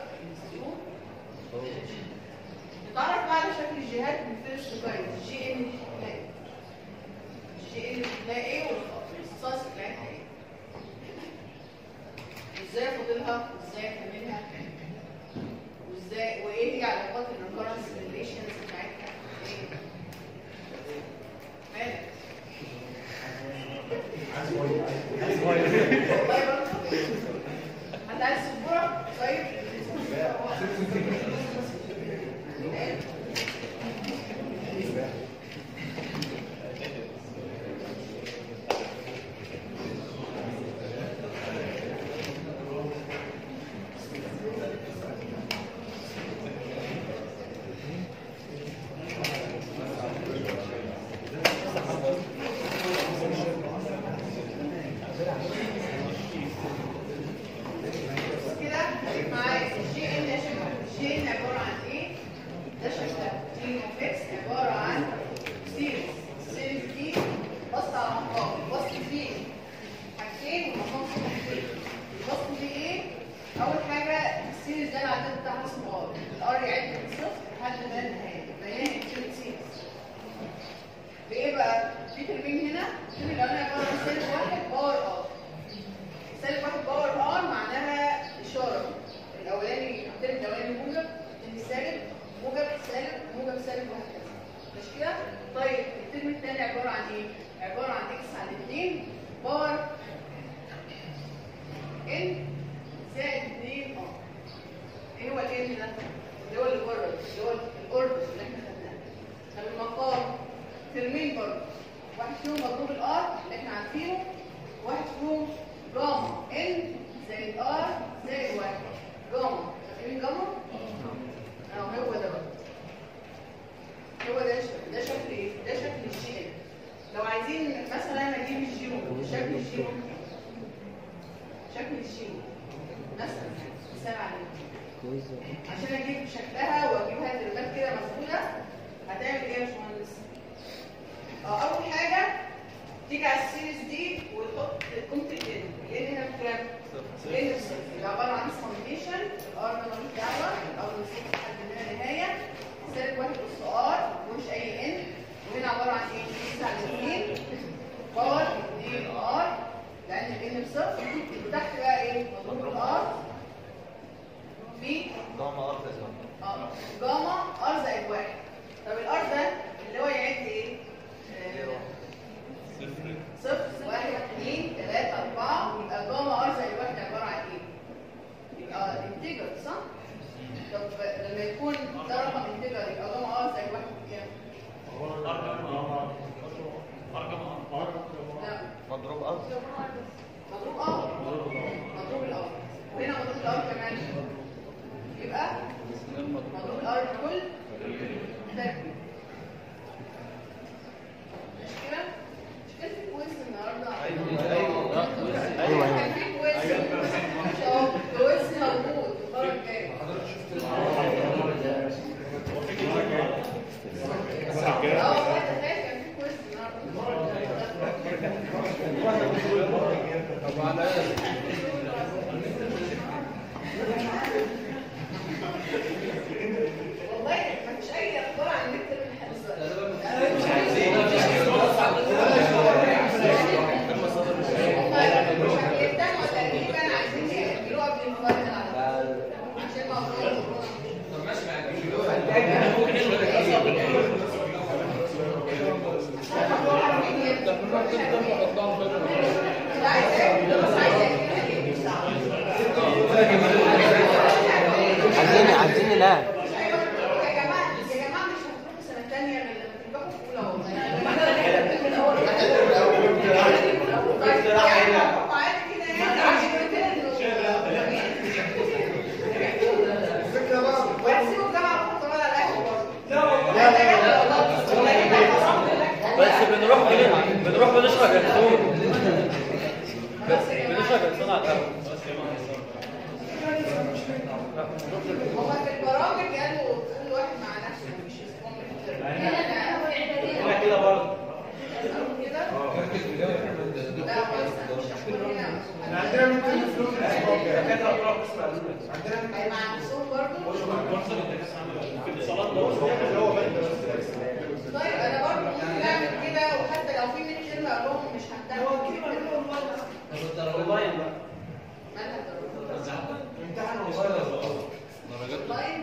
نتعرف بقى على شكل الجهات من فيرست جايد جي ان شكلها جي ان شكلها ايه والاختصاص بتاعتها ايه وازاي افضلها وازاي اكملها وازاي وايه هي علاقات الريكورنس ريليشنز بتاعتها ايه مالك والله برضه انت عايز سبوره طيب كده معايا الجي ان يا شباب الجي ان عباره عن ايه؟ ده شكلها جي اوف اكس عباره عن سيريز السيريز دي بسط على مقام البسط فيه حاجتين والمقام فيه حاجتين البسط فيه ايه؟ اول حاجه السيريز ده العدد بتاعها اسمه ار الار يعد من صفر لحد ما النهايه فهنا انكلود سيريز بايه بقى؟ في ترمين هنا الترم الاولاني عباره عن سالب واحد باور ار سالب واحد باور ار معناها اشاره الاولاني الترم الاولاني موجب الثاني سالب موجب سالب موجب سالب وهكذا مش كده؟ طيب الترم الثاني عباره عن ايه؟ عباره عن اكس على 2 باور ان زائد 2 ار ايه هو الان ده؟ اللي هو اللي بره اللي هو الاوردر اللي احنا خدناه طب المقام ترمين برضه واحد فيهم مضروب الار اللي احنا عارفينه واحد فيهم جاما ان زائد ار زائد واحد جاما فاكرين جاما؟ اه هو ده بقى هو ده شكل ده شكل ايه؟ ده شكل الجي ان لو عايزين مثلا اجيب الجيرو شكل الجيرو شكل الجيرو مثلا مثال عليه عشان اجيب شكلها واجيبها ترمات كده مفروده هتعمل ايه يا باشمهندس؟ اه اول حاجه تيجي على السيريز دي وتحط قيمه الان الان هنا بكام؟ الان بصفر يبقى عباره عن سميشن الار ده ملوش دعوه الار من صفر لحد ما النهايه سالب واحد اس ار ملوش اي ان وهنا عباره عن ايه؟ 9 على 2 باور 2 ار لان الان بصفر وتحت بقى ايه؟ مضروب الار في جاما ار تسعة اه جاما ار زائد واحد طب الار ده اللي هو يعد ايه؟ آه، صفر واحد اثنين ثلاثة أربعة يبقى جاما ار زائد واحد عبارة عن ايه؟ يبقى انتجر صح؟ طب لما يكون ده رقم انتجر يبقى جاما ار زائد واحد بكام؟ لا مضروب ار مضروب ار مضروب الار وهنا مضروب الار كمان يبقى مضروب الار كل تركيب مش كده؟ مش كده في كويس النهارده؟ ايوه كان ايوه في كويس اه كويس موجود المره الجايه اه والله تخيل كان في كويس والله ما فيش اي اخبار عن المكتب اللي احنا مش عايزين يهتموا تقريبا عايزين يعملوها قبل الفاينل على طول. عشان موضوع الكورونا. مش عايز ايه؟ مش عايز ايه؟ بس بنروح بن- بنروح بنشرب ينسون بنشرب ينسون على القهوة هو في البرامج قالوا كل واحد مع نفسه مش اسمهم هنا كده برضه كده لا بس مش هكون هنا عندنا ممكن فلوس كده اقرا اسمع هي مع نفسهم برضه طيب انا برضه ممكن اعمل كده وحتى لو في 100 كلمه اقول لهم مش هحتاج والله بقى مالها ضروري طيب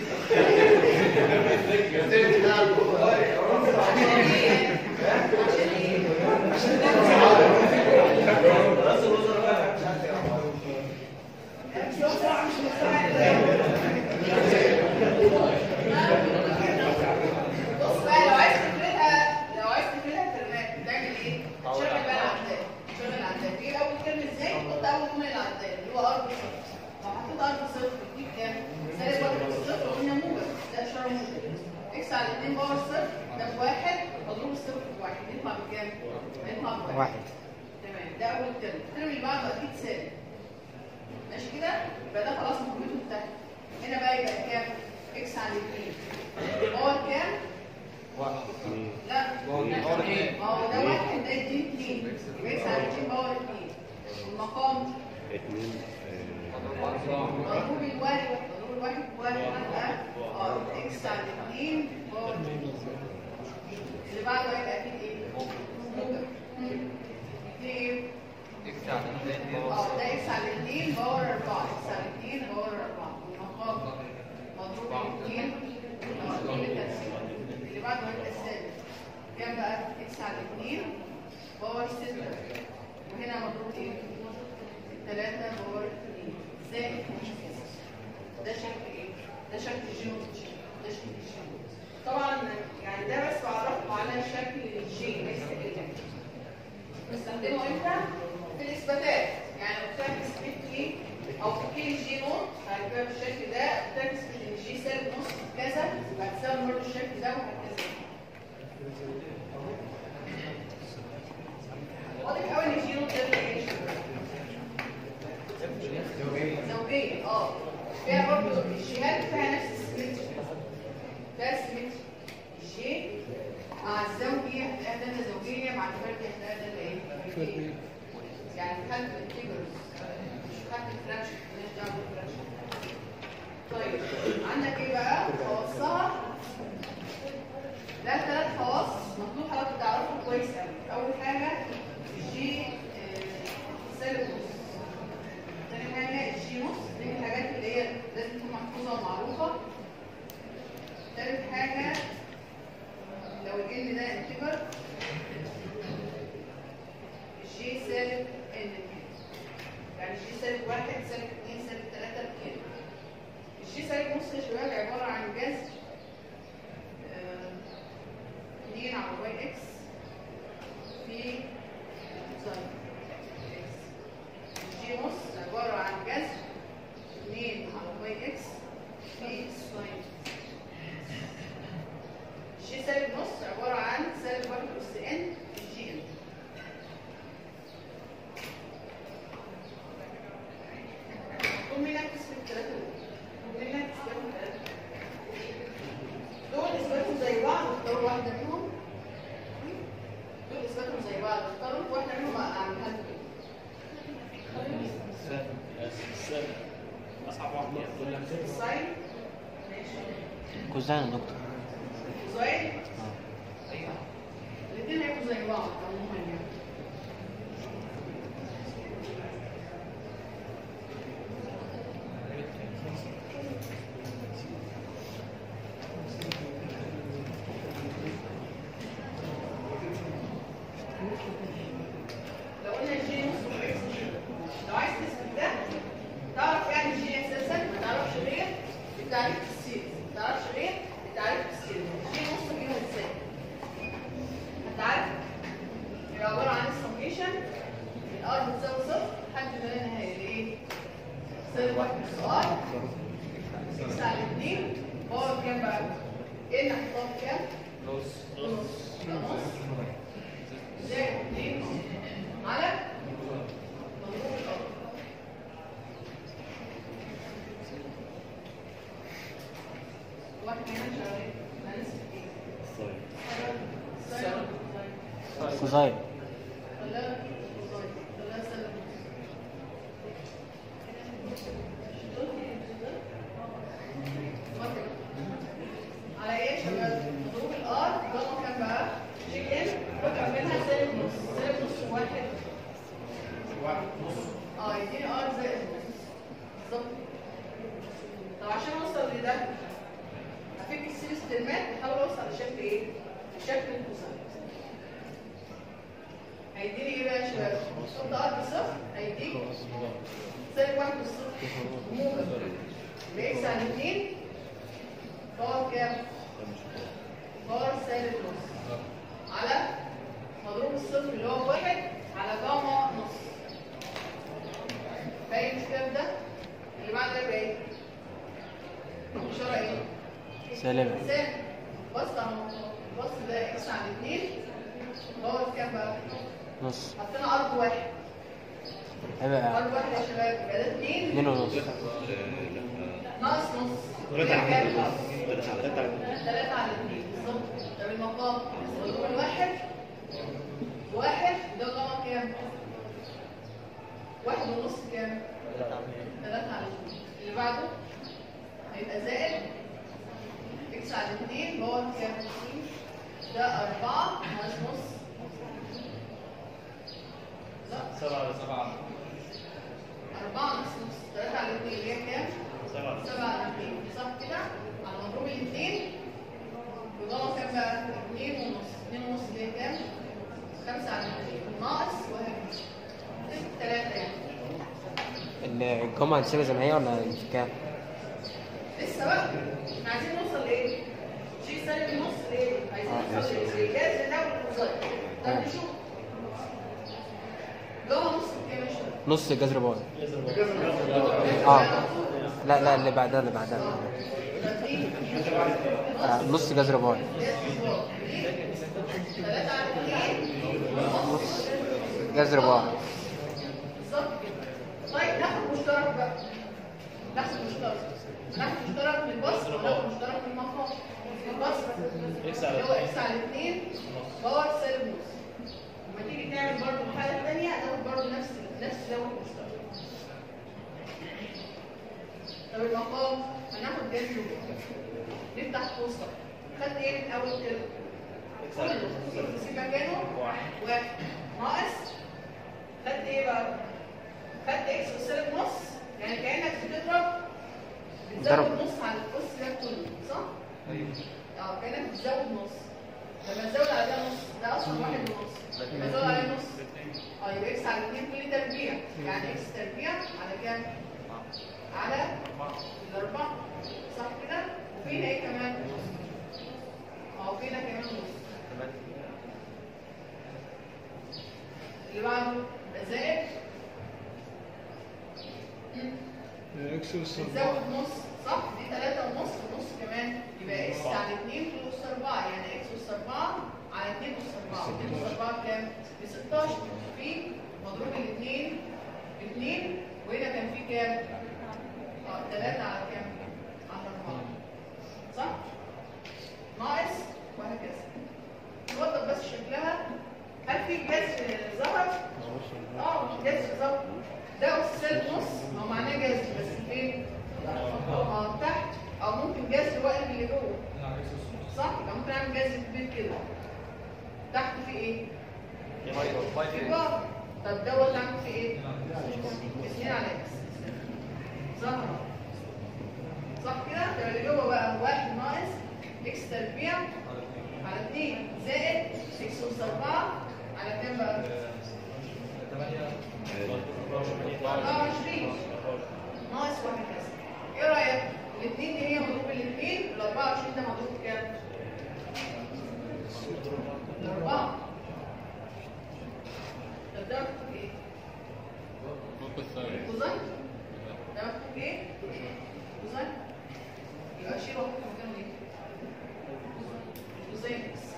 عشان ايه؟ بص بقى لو عايز تفردها لو عايز تفردها كلمات بتعمل ايه؟ شغل بقى العداد شغل العداد ايه اول كلمه ازاي؟ تحط اول جمله العداد اللي هو ارض صفر لو حطيت ارض صفر تديك كام؟ سالب واحد في صفر قلنا موجب ده اشاره موجب اكس على 2 باور صفر ده بواحد مضروب الصفر في واحد يطلع بكام؟ هيطلع بواحد واحد تمام ده اول كلمه الكلمه اللي بعده اكيد سالب ماشي كده يبقى ده خلاص مهمته انتهت هنا بقى يبقى كام اكس على 2 باور كام لا باور ايه؟ ما هو ده واحد ده يديني 2 يبقى اكس على 2 باور 2 والمقام مضروب الواحد مضروب الواحد بواحد يبقى اه اكس على 2 باور 2 اللي بعده هيبقى اكيد ايه؟ موجب مم. دي ايه؟ اكس على 2 اه ده اكس على 2 باور 4 اكس على 2 باور 4 والمقام مضروب ب 2 اه دي التقسيم اللي بعده هيبقى السالب كام بقى اكس على 2 باور 6 وهنا مضروب ايه 3 باور 2 زائد ده شكل ايه ده شكل جيومتري ده شكل جيومتري طبعا يعني ده بس بعرفه على شكل الجي ليس الالكتريك بستخدمه امتى؟ في الاثباتات يعني لو بتعمل اثبات ايه او في كي جي نوت هيبقى بالشكل ده بتعمل اثبات ان الجي سالب نص كذا هتساوي برضه الشكل ده وهكذا واضح قوي ان الجي نوت ده ايه؟ زوجيه اه فيها برضه الجيهات فيها نفس السيمتري فيها سيمتري الجي مع الزوجية هتلاقيها دالة زوجية مع الفردي هتلاقيها دالة ايه؟ فردية. يعني في حالة الانتجرز مش في حالة الفراكشن مالناش دعوة بالفراكشن طيب عندك ايه بقى؟ خواصها ده ثلاث خواص مطلوب حضرتك تعرفهم كويس قوي أول حاجة الجي آه، سالب نص تاني حاجة الجي نص دي من الحاجات اللي هي لازم تكون محفوظة ومعروفة تالت حاجة لو الان ده انتجر الجي سالب ان يعني الجي سالب واحد سالب اتنين سالب تلاتة بكده الجي سالب نص يا شباب عبارة عن جذر آه، اتنين على واي اكس في ساين اكس الجي نص عبارة عن جذر اتنين على واي اكس في ساين الجي سالب نص عبارة عن سالب واحد أس ان الجي ان قوم نركز في الثلاثة دول قوم نركز في الثلاثة دول اثباتهم زي بعض اختاروا واحدة منهم دول اثباتهم زي بعض اختاروا واحدة منهم اعملها لكم الساين ماشي كوزان يا دكتور كوزاين الاثنين هيبقوا زي بعض عموما يعني لو قلنا الجي نص اكس جي لو عايز تثبت ده تعرف يعني الجي اساسا ما تعرفش غير التعريف السيري ما تعرفش غير التعريف السيري الجي نص كيلو ازاي هتعرف يبقى نص زائد 2 على مضروب الأرض واحد كمان شغال أنا لسه في إيه؟ سالب. سالب. كوزاين خلاها كوزاين. خلاها سالب. واحد. على ايه يا شباب؟ مضروب الار جاما كام بقى؟ شيك ان رقم منها سالب نص سالب نص واحد اه يديني ار زائد نص بالظبط طب عشان اوصل لده هفك السيريس ترمات احاول اوصل لشكل ايه؟ شكل الكوساين هيديني ايه بقى يا شباب؟ حط ار بصفر هيديك سالب واحد بالصفر موجب يبقى اكس على اتنين باور كام؟ باور سالب نص على مضروب الصفر اللي هو واحد على جاما نص باين الكلام ده؟ اللي بعد ده يبقى ايه؟ الإشارة ايه؟ سالبة سالب بص اهو بص ده اكس على اتنين باور كام بقى؟ نص حطينا ارض واحد هيبقى ارض واحد يا شباب يبقى ده اتنين اتنين ونص ناقص نص ثلاثة على كام؟ اتنين. ثلاثة على اتنين. ثلاثة على اثنين بالظبط طب المقام مضروب الواحد واحد ده غلط كام؟ واحد ونص كام؟ ثلاثة على اثنين اللي بعده هيبقى زائد اكس على اثنين هو كام؟ ده أربعة ناقص نص لا سبعة على سبعة أربعة ناقص نص ثلاثة على اثنين اللي هي كام؟ سبعة سبعة على اثنين صح كده؟ على مضروب الاثنين بضغط كام بقى؟ اثنين ونص اثنين ونص اللي هي كام؟ خمسة على اثنين ناقص وهكذا ثلاثة يعني الجمعة هنسيبها زي ما هي ولا كام؟ لسه بقى احنا عايزين نوصل لايه؟ شيء سالب النص لايه؟ عايزين نوصل لإيجاز الأول والوظائف طب نشوف جوه نص كام يا شباب؟ نص جذر باي اه لا لا اللي بعدها اللي بعدها آه نص جذر باي ثلاثة على اثنين نص جذر باي بالظبط كده طيب ناخد مشترك بقى ناخد مشترك ناخد مشترك من البصر وناخد مشترك من المقام البصر إكس على اللي هو اكس على 2 باور سالب نص لما تيجي تعمل برضه الحاله الثانيه هتاخد برضه نفس نفس زاويه المشترك طب المقام هناخد جذر نفتح قوسه خدت ايه من اول كده؟ كله نسيب مكانه واحد ناقص خدت ايه بقى؟ خدت اكس وسالب نص يعني كانك بتضرب بتزود ضرب. نص على القوس ده كله صح؟ اه كانك بتزود نص لما تزود على ده نص ده اصلا واحد ونص لما تزود عليه نص اه يبقى اكس على 2 كل تربيع يعني اكس تربيع على كام؟ على الاربعه صح كده؟ وفينا ايه كمان؟ اه وفينا كمان نص اللي بعده يبقى زائد اكس بتزود نص صح دي 3 ونص ونص كمان يبقى اكس على 2 في اس 4 يعني اكس اس 4 على 2 اس 4 2 اس 4 بكام؟ ب 16 في مضروب الاثنين ب 2 وهنا كان في كام؟ اه 3 على كام؟ على 4 صح؟ ناقص وهكذا نوضب بس شكلها هل في جذر ظهر؟ اه جذر ظهر ده أس سالب نص هو معناه جذر بس فين؟ اه تحت او ممكن جذر واقلب اللي جوه صح؟ يبقى ممكن اعمل جذر في البيت كده تحت في ايه؟ في بار طب دوت اعمل في ايه؟ اثنين على اكس ظهر صح كده؟ طب اللي جوه بقى واحد ناقص اكس تربيع على 2 زائد اكس اس 4 على كام بقى؟ 24 ناقص وهكذا ايه رايك؟ الاثنين دي هي مضروب الاثنين وال 24 ده مضروب كام؟ الأربعة طب ده مكتوب ايه؟ كوزين؟ ده مكتوب ايه؟ كوزين؟ يبقى اشيل واحط مكانه ايه؟ كوزين اكس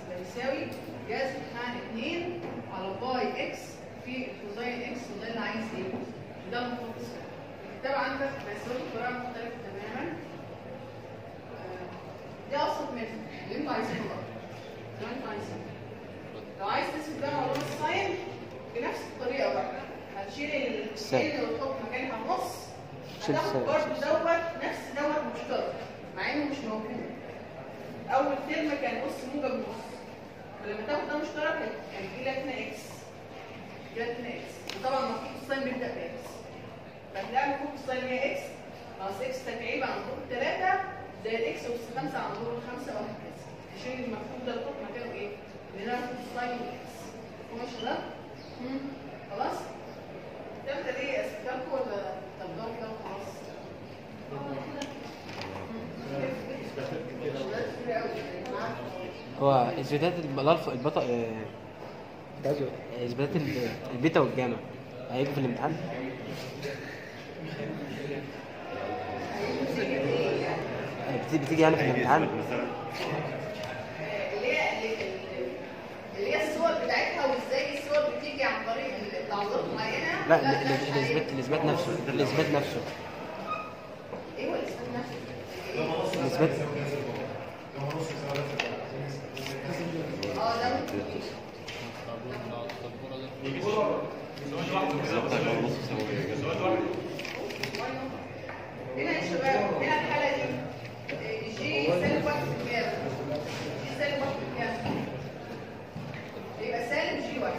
جذر عن 2 على باي اكس في كوزين اكس وده اللي عايز ايه؟ ده المفروض تسأله. الكتاب عندك بيسأله بطريقه مختلفه تماما آه، دي ابسط منه اللي انتوا عايزينه بقى اللي انتوا عايزينه لو عايز تثبت بقى موضوع الساين بنفس الطريقه بقى هتشيل ال- السالب. ال وتحط مكانها نص شيل هتاخد السالب. برضه دوت نفس دوت مشترك مع انه مش موجود اول ترم كان نص موجب نص ولما تاخد ده مشترك هيجي لك هنا اكس يجي لك هنا اكس وطبعا المفروض الساين بيبدا باكس فتلاقي المفروض الساين هي اكس ناقص اكس تكعيب عن دور الثلاثه زي الاكس اس 5 عن دور الخمسه وهكذا عشان المفروض ده تحط مكانه ايه؟ لان ده المفروض الساين والاكس ماشي ده؟ مم. خلاص؟ تبدا ليه اسكتكم ولا طب ده كده وخلاص؟ هو اثباتات الب- الالفا البطا آه، اثباتات ال- البيتا والجاما هيجوا في الامتحان آه، بت- بتيجي يعني في الامتحان اللي هي اللي هي الصور بتاعتها وازاي الصور بتيجي عن طريق تعظيمات معينه لا ال- مش ال- الاثبات حقيقي. الاثبات نفسه الاثبات نفسه ايه هو الاثبات نفسه؟ الاثبات اه ده ممكن هنا يا شباب هنا الحاله دي آه، جي سالب واحد بكام؟ جي سالب واحد بكام؟ يبقى سالب جي واحد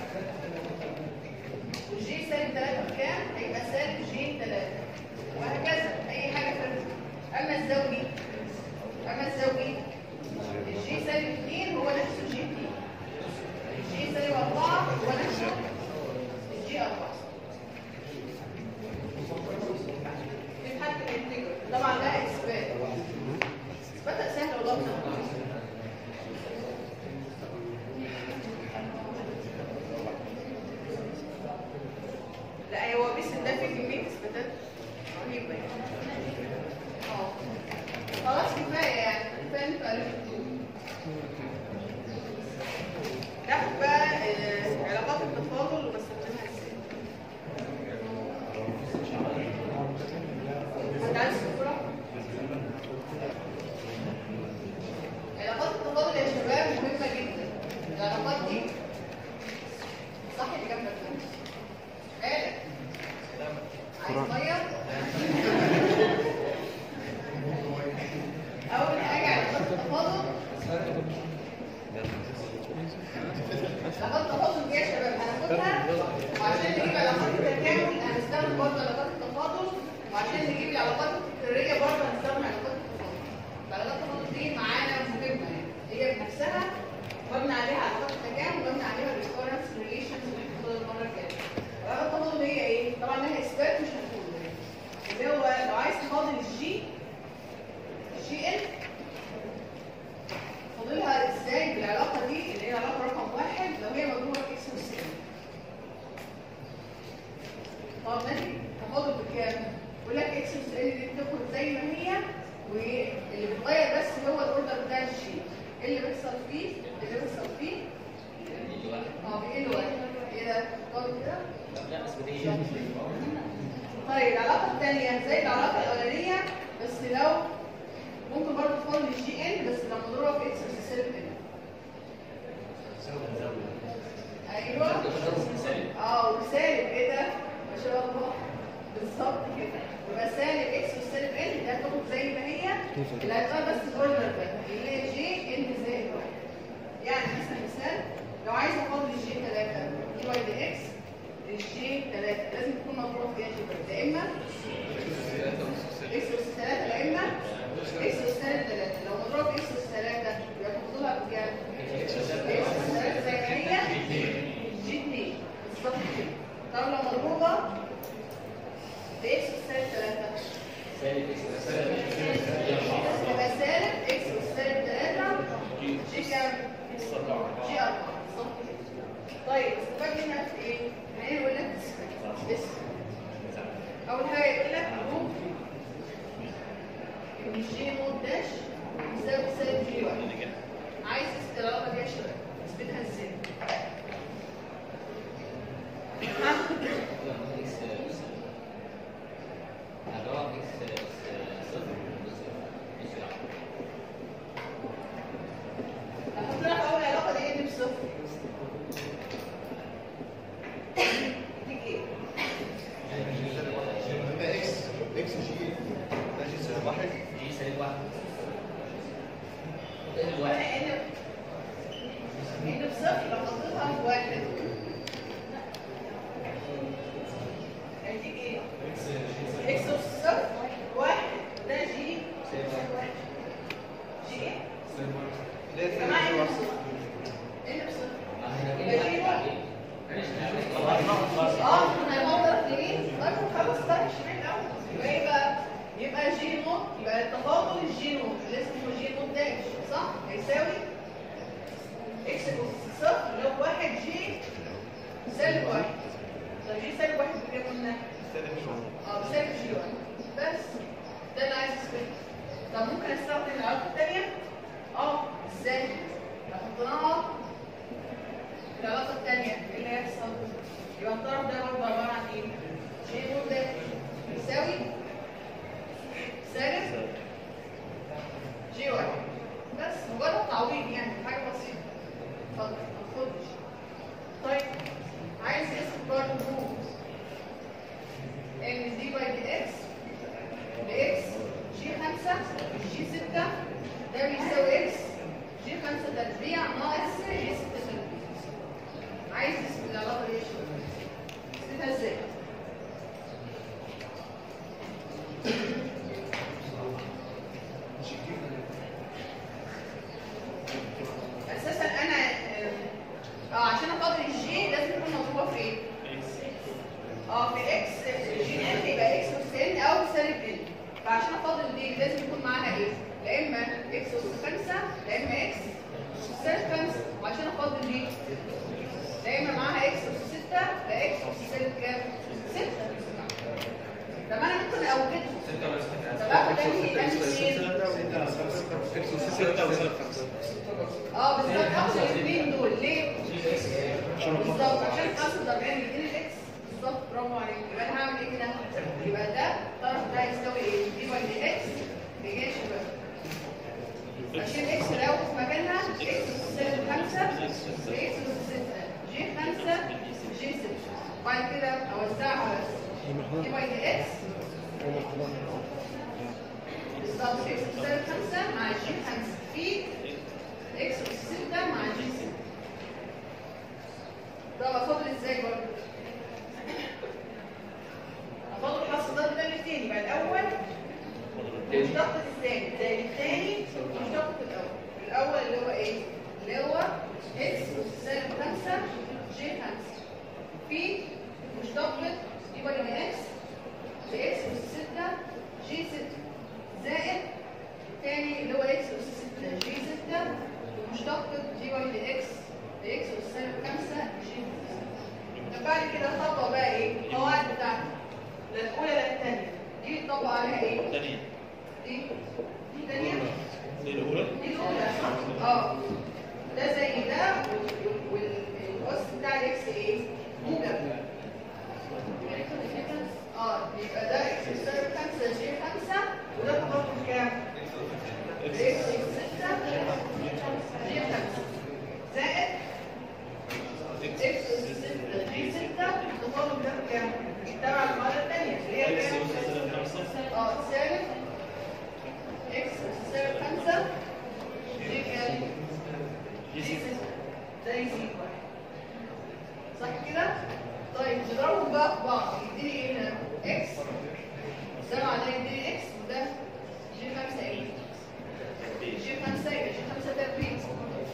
وجي سالب ثلاثة بكام؟ هيبقى سالب جي ثلاثة وهكذا أي حاجة فرق أما الزوجي أما الزوجي الجي سالب اثنين هو نفسه جي اثنين الجي سالب أربعة هو نفسه الجي أربعة في حد بيفتكر طبعا ده إثبات إثباتها سهل والله بتاعها. لا هو بس ده في كمية إثباتات رهيبة يعني اه خلاص كفاية يعني كفاية انتوا عرفتوا ناخد بقى آه، علاقات التفاضل وبستخدمها ازاي حد عايز صورة؟ علاقات التفاضل يا شباب مهمة جدا العلاقات دي صح اللي جنبك ده مالك عايز ميه اول حاجه علاقات التفاضل علاقات التفاضل دي يا شباب هناخدها وعشان نجيب علاقات التكامل هنستخدم برضه علاقات التفاضل وعشان نجيب العلاقات التكراريه برضه هنستخدم علاقات التفاضل علاقات التفاضل دي معانا مهمه يعني هي بنفسها مبني عليها علاقات التكامل ومبني عليها الريكورنس ريليشنز اللي هناخدها المره الجايه علاقات التفاضل هي ايه؟ طبعا لها اثبات مش هنقوله اللي هو لو عايز تفاضل الجي الجي ال فاضلها ازاي بالعلاقه دي اللي هي علاقه رقم واحد لو هي مضروبه في اكس اس ال طب ماشي تفاضل بكام؟ يقول لك اكس اس ال دي بتاخد زي ما هي واللي بيتغير بس هو الاوردر بتاع الجي ايه اللي بيحصل فيه؟ اللي بيحصل فيه اه بيقل واحد ايه ده؟ تفاضل كده؟ طيب العلاقة الثانية زي العلاقة الأولانية بس لو ممكن برضه تفضل الجي ان بس لما نضربها في اكس بس سالب ان ايوه اه وسالب ايه ده؟ ما شاء الله بالظبط كده يبقى سالب اكس والسالب ان ده هتاخد زي ما هي اللي هتبقى بس الاوردر ده اللي هي جي ان زائد واحد يعني مثلا مثال لو عايز افضل الجي 3 دي واي دي اكس الجي 3 لازم تكون مضروبه في ايه يا شباب يا اما اكس اس 3 يا اما اكس اس 3 3 لو مضروبه في اكس اس 3 يبقى بصفر يديك ايه؟ لما اكس اكس جي ده جي سالب واحد جي سالب واحد وانا ان ان بصفر لو حطيتها في واحد هيديك ايه؟ اكس اس صفر واحد ده جي جي ايه؟ ليه يا جماعه ان بصفر ان بصفر يبقى جي واحد اه احنا هنقدر نجيب برضه خلاص طيب اشمعنى الاول يبقى ايه بقى يبقى جي نوت يبقى تفاضل الجي نوت اللي اسمه جي نوت داش صح هيساوي اكس اس صفر اللي هو واحد جي سالب واحد طب جي سالب واحد بكام قلنا؟ سالب جي اه بسالب جي واحد بس ده اللي عايز اثبته طب ممكن استخدم العلاقه الثانيه؟ اه ازاي؟ لو حطيناها العلاقة الثانية ايه اللي هيحصل؟ يبقى الطرف ده برضه عبارة عن ايه؟ جي نور ده يساوي سالب جي واحد بس مجرد تعويض يعني حاجة بسيطة اتفضل ما تاخدش طيب عايز اسم برضه روت ان دي باي دي اكس باكس جي 5 جي 6 ده بيساوي اكس جي 5 تربيع ناقص جي 6 تربيع عايز اسم العلاقه دي شو اسمها ازاي اساسا انا اه عشان افاضل الجي لازم تكون مضروبه في ايه اه في اكس جي ان يبقى اكس اس ان او سالب ان فعشان افاضل دي لازم يكون معاها ايه لا اما اكس اس 5 لا اما اكس سالب 5 وعشان افاضل دي لا اما معاها اكس اس 6 لا اكس اس سالب كام 6 طب انا ممكن اوجدهم طب اخد انهي انهي اثنين ستة وسالب خمسة اه بالظبط اخد الاثنين دول ليه بالظبط عشان اخد ضربين الاثنين الاكس بالظبط برافو عليك يبقى انا هعمل ايه كده يبقى ده الطرف ده يساوي ايه دي باي دي اكس بيجي شباب اشيل اكس الاول في مكانها اكس سالب 5 اكس 6 جي 5 جي 6 بعد كده اوزعها بس دي باي دي اكس بالظبط اكس سالب 5 مع جي 5 في اكس اس 6 مع جي 6 ده بفضل ازاي برضه افضل حصر ضرب ده الاثنين يبقى الاول مشتق الثاني زي الثاني مشتق الاول الاول اللي هو ايه اللي هو اكس اس سالب 5 جي 5 في مشتقة دي باي من اكس باكس اس 6 جي 6 زائد الثاني اللي هو اكس اس 6 جي 6 ومشتقة دي باي من اكس باكس اس سالب 5 جي 5 طب بعد كده الخطوه بقى ايه القواعد بتاعتي لا الاولى لا الثانيه دي بتطبق عليها ايه تانية دي دي ثانيه دي الأولى دي الاولى اه ده زي ده والقص بتاع الاكس ايه موجب اه يبقى ده اكس سالب 5 جي 5 وده تفاضل كام اكس 6 جي 5 زائد اكس 6 جي 6 تفاضل ده كام تبع المره الثانيه اللي هي إكس كام أس سالب خمسة اه سالب اكس سالب 5 جي كام جي جي ستة. 6 ده يزيد واحد صح كده طيب نضربهم بقى في بعض يديني ايه هنا اكس ده معناه يديني اكس وده جي 5 ايه جي 5 يبقى جي 5 تربيع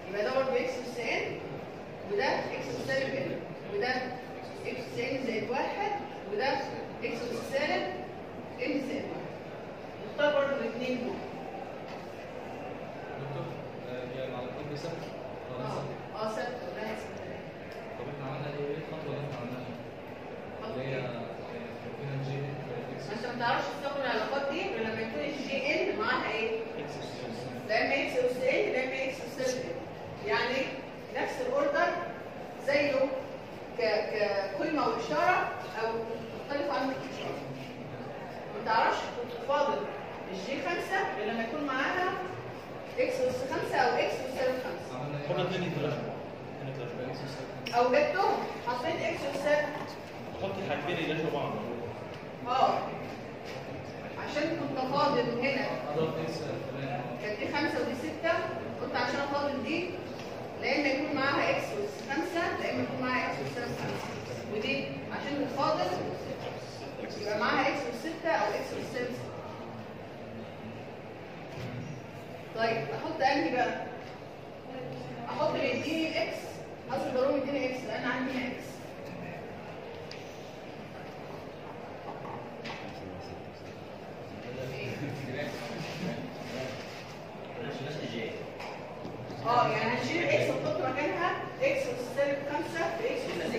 يبقى ده برضه اكس اس ان وده اكس سالب ان وده اكس ان زائد واحد وده اكس سالب ان زائد واحد نختار برضه الاثنين دول دكتور آه، هي العلاقات دي ثابته ولا اه ثابته؟ اه ثابت ولا ثابت طب احنا عملنا ايه ايه الخطوه اللي احنا عملناها؟ اللي هي فينا الجي اكس ما انت ما تعرفش تستخدم العلاقات دي غير لما يكون الجي ان معاها ايه؟ لا اما اكس اس ان لا اما اكس اس ان يعني نفس الاوردر زيه ك كقيمه واشاره او مختلف عنه في الاشاره ما تعرفش تفاضل الجي 5 غير لما يكون معاها اكس اس 5 او اكس اس سالب 5 عملنا ايه؟ هما اتنين يتلاشوا اتنين يبقى يتلاشوا اكس وسالب او جبتهم حطيت اكس اس سالب حط الحاجتين يتلاشوا بعض اه عشان كنت فاضل هنا اضرب اكس فلان كانت دي خمسة ودي ستة قلت عشان فاضل دي لا اما يكون معاها اكس اس خمسة لا اما يكون معاها اكس اس سالب خمسة ودي عشان تتفاضل يبقى معاها اكس اس ستة او اكس اس سالب ستة طيب احط انهي بقى؟ احط اللي يديني الاكس اصل ضروري يديني اكس لان عندي هنا اكس اه يعني هنشيل اكس ونحط مكانها اكس اس سالب خمسة في اكس اس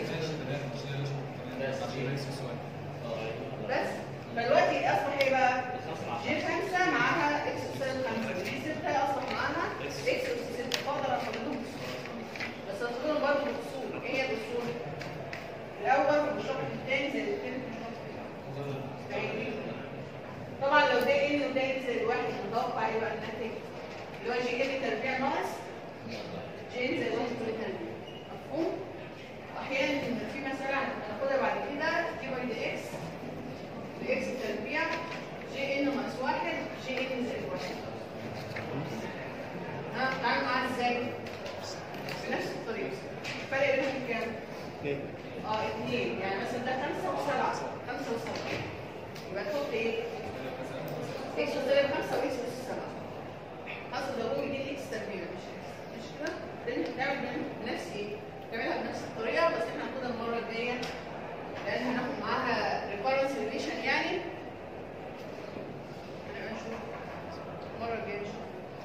ستة بس فدلوقتي اصبح ايه بقى؟ جي 5 معاها اكس اس سالب 5 جي 6 اصبح معاها اكس اس 6 فاقدر افضلهم بس افضلهم برضه بالاصول ايه هي الاصول؟ الاول بالشق الثاني زائد الثاني بالشق الثاني طبعا لو ده ان وده ان زائد واحد متوقع ايه بقى الناتج؟ اللي هو جي ان تربيع ناقص جي ان زائد واحد كل تربيع مفهوم؟ واحيانا في مسألة هناخدها بعد كده دي باي دي اكس اكس تربيع جي ان ناقص واحد جي ان زائد واحد ها تعالوا معاها ازاي؟ بنفس الطريقة الفرق بينهم كام؟ اه اثنين يعني مثلا ده خمسة وسبعة خمسة وسبعة يبقى تحط ايه؟ اكس سالب خمسة واكس اس سبعة اصل ضروري دي الاكس تربيع مش اكس مش كده؟ لان بنعمل بنفس ايه؟ بنعملها بنفس الطريقة بس احنا هناخدها المرة الجاية لان هناخد معاها ريفرنس ريليشن يعني هنبقى نشوف المره الجايه نشوف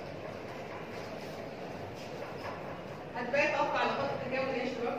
هتبقى توقع علاقات التجاوز ايه يا شباب؟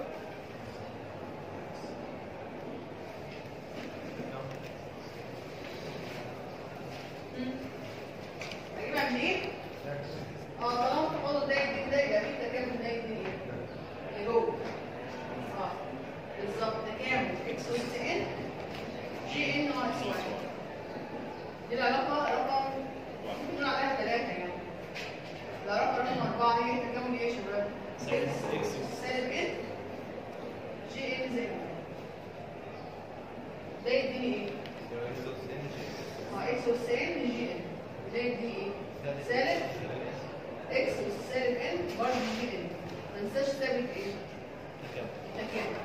مم. هجيبها منين؟ اه طالما تفاضل ده يديك ده يبقى في تكامل ده يديك ايه؟ اللي جوه اه بالظبط تكامل اكس اس ان جي ان ناقص واحد دي العلاقه رقم ممكن نقول عليها ثلاثه يعني العلاقه رقم اربعه هي تكامل ايه يا شباب؟ سالب اكس إكس. سالب ان جي ان زائد واحد. ده يديني ايه؟ اه اكس اس ان جي ان ده يديني ايه؟ سالب اكس اس سالب ان برضه جي ان ما ننساش ثابت ايه؟ تكامل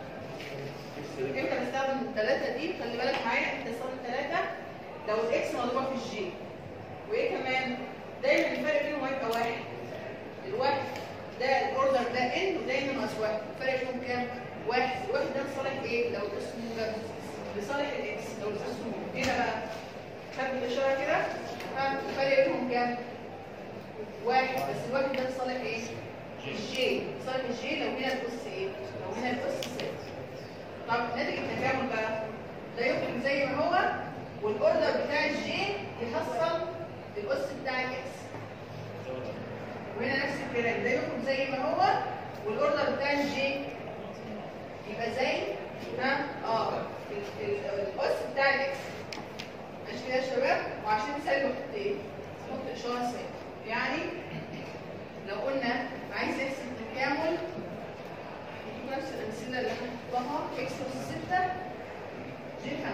امتى بستخدم الثلاثة دي خلي بالك معايا انت صار الثلاثة لو الاكس مضروبة في الجي وايه كمان دايما الفرق بينهم هيبقى واحد الواحد ده الاوردر ده ان وده ان ناقص واحد الفرق بينهم كام؟ واحد الواحد ده لصالح ايه؟ لو الاسم موجب لصالح الاكس لو الاسم موجب هنا بقى خد الاشارة كده ها الفرق بينهم كام؟ واحد بس الواحد ده لصالح ايه؟ الجي لصالح الجي لو هنا الاس ايه؟ لو هنا الاس ثابت طب ناتج التكامل بقى ده يخرج زي ما هو والاوردر بتاع الجي يحصل الاس بتاع الاكس وهنا نفس الكلام ده يخرج زي ما هو والاوردر بتاع الجي يبقى زي ها اه ال- ال- الاس بتاع الاكس ماشي كده يا شباب وعشان سالب احط ايه؟ احط اشاره سالب يعني لو قلنا عايز يحسب تكامل نفس الأمثلة اللي احنا حطها اكس أس 6 جي 5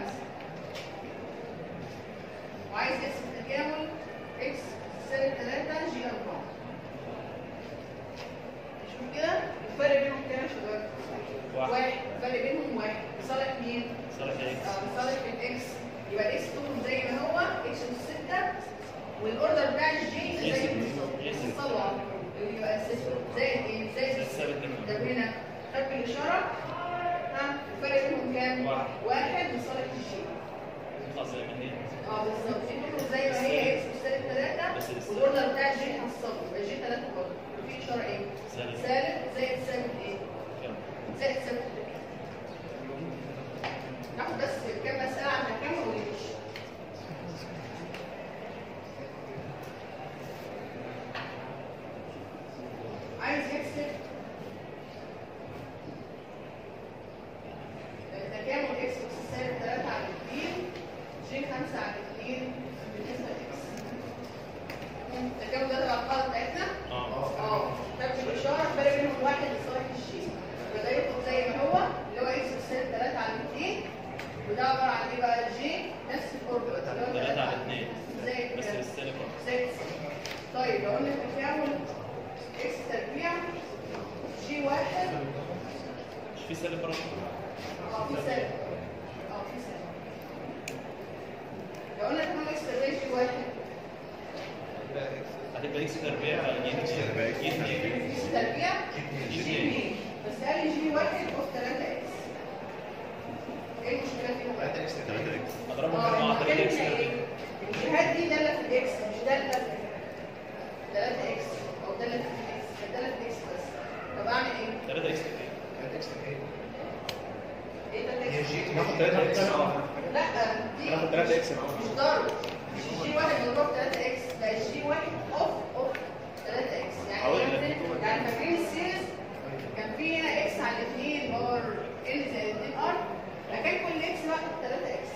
وعايز يحسب تكامل اكس سالب 3 جي 4 شوف كده الفرق بينهم كام يا شباب؟ واحد. واحد الفرق بينهم واحد لصالح مين؟ صالح اكس آه، لصالح الاكس يبقى الاكس تكون زي ما هو اكس أس 6 والاوردر بتاع الجي زي يحسب. بالظبط يحسب. يحصلوا على طول. يبقى 6 زي اه بالظبط دي تخرج زي ما هي اكس وسالب 3 والاوردر بتاع جي هنصبه يبقى جي 3 برضه في اشاره ايه؟ سالب. سالب زائد سالب ايه؟ كم؟ زائد سالب ناخد بس كام مسألة عن كام ونمشي عايز يحسب تكامل اكس اس سالب 3 على 2 جي 5 على 2 بالنسبة لاكس التكامل ده تبع القاعدة بتاعتنا؟ اه اه تبدو الاشاره الفرق بينهم واحد لصالح الشيء فده يخرج زي ما هو اللي هو اكس سالب 3 على 2 وده عباره عن ايه بقى جي نفس الفورمولا اللي هو 3 على 2 زي بس كده بالسالب زي طيب لو قلنا تكامل اكس تربيع جي واحد مش في سالب برضه اه في سالب اه في سالب لو قلنا تكامل اكس تربيع جي واحد هتبقى اكس تربيع جي جي اتنين. اكس تربيع جي اتنين. بس قال لي جي واحد اوف 3 اكس ايه المشكله فيها؟ اضربهم اه مع 3 اكس المشكلة ايه؟ الجهات دي دالة في الاكس مش دالة في 3 اكس او دالة في الاكس دالة في الاكس بس طب اعمل ايه؟ 3 اكس ايه ده الاكس؟ ناخد 3 اكس لا دي ناخد 3 اكس مش ضرب مش جي واحد مضروب 3 اكس ده جي واحد اوف اوف 3 اكس يعني أقول ايه لك. يعني فاكرين السيريز كان في هنا اكس على الاثنين باور ال زائد 2 ار مكان كل اكس بقى 3 اكس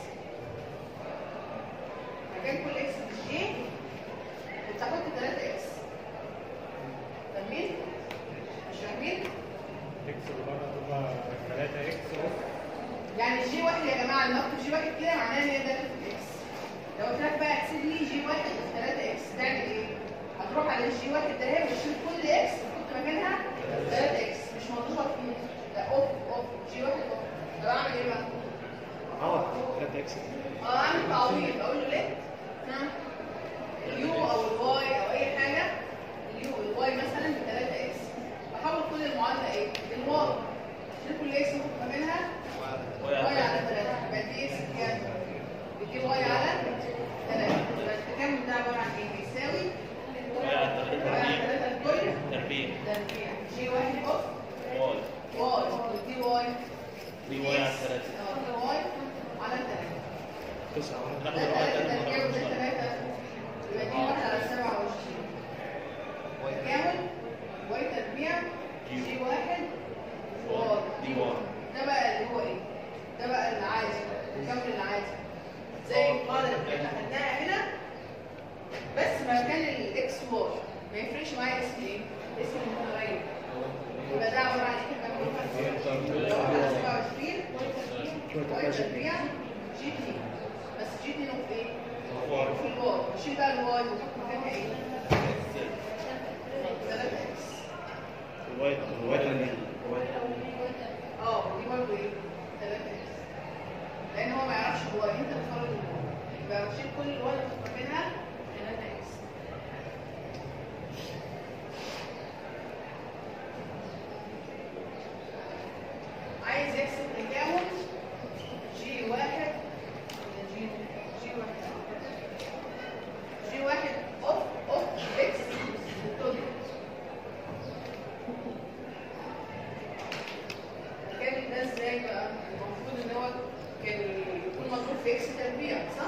مكان كل اكس في الجي كنت هحط 3 اكس فاهمين؟ مش فاهمين؟ اكس بره تبقى 3 اكس يعني الجي واحد يا جماعه لما اكتب جي واحد كده معناه ان هي داله في الاكس لو قلت لك بقى احسب لي جي واحد في 3 اكس تعمل ايه؟ هتروح على الجي واحد ده هي وتشيل كل اكس وتحط مكانها 3 اكس مش مضروبه فيه ده اوف اوف جي واحد اوف طب اعمل ايه بقى؟ عوض 3 اكس اه اعمل تعويض اقول له ليه؟ ها؟ اليو او الواي او اي حاجه اليو الواي مثلا ب 3 اكس بحول كل المعادله ايه؟ الواي شيل كل اكس وحط مكانها واي على 3 يبقى دي اكس بكام؟ بتجيب واي على 3 يبقى التكامل ده عباره عن ايه؟ بيساوي واي على تلاتة واي على 3 الكل تربيع تربيع جي واحد اوف واي واي ودي واي دي واي على 3 اه دي واي على 3 9 ناخد ده الواي ثلاثة تربيع وده 3 ثلاثة يبقى دي واحد على 27 تكامل واي تربيع جي واحد واي دي واي ده بقى اللي هو ايه؟ ده بقى العادي الكامل العادي زي القاعدة اللي احنا خدناها هنا بس مكان الاكس واي ما يفرقش معايا اسم ايه؟ اسم المتغير يبقى ده عبارة عن ايه كمان؟ لو احنا 27 واي تربيع جي تي بس جي تي في ايه؟ في الواي شيل بقى الواي وحط مكانها ايه؟ 3 اكس الواي الواي تانية اه دي برضه ايه؟ 3 اكس لان هو ما يعرفش هو انت بتخرج الواي يبقى بشيل كل الواي اللي بتخرج منها 3 اكس عايز يحسب تكامل جي واحد ولا جي جي واحد جي واحد اوف اوف اكس توتال كان ده ازاي بقى؟ المفروض ان هو كان يكون مضروب في اكس تربيع صح؟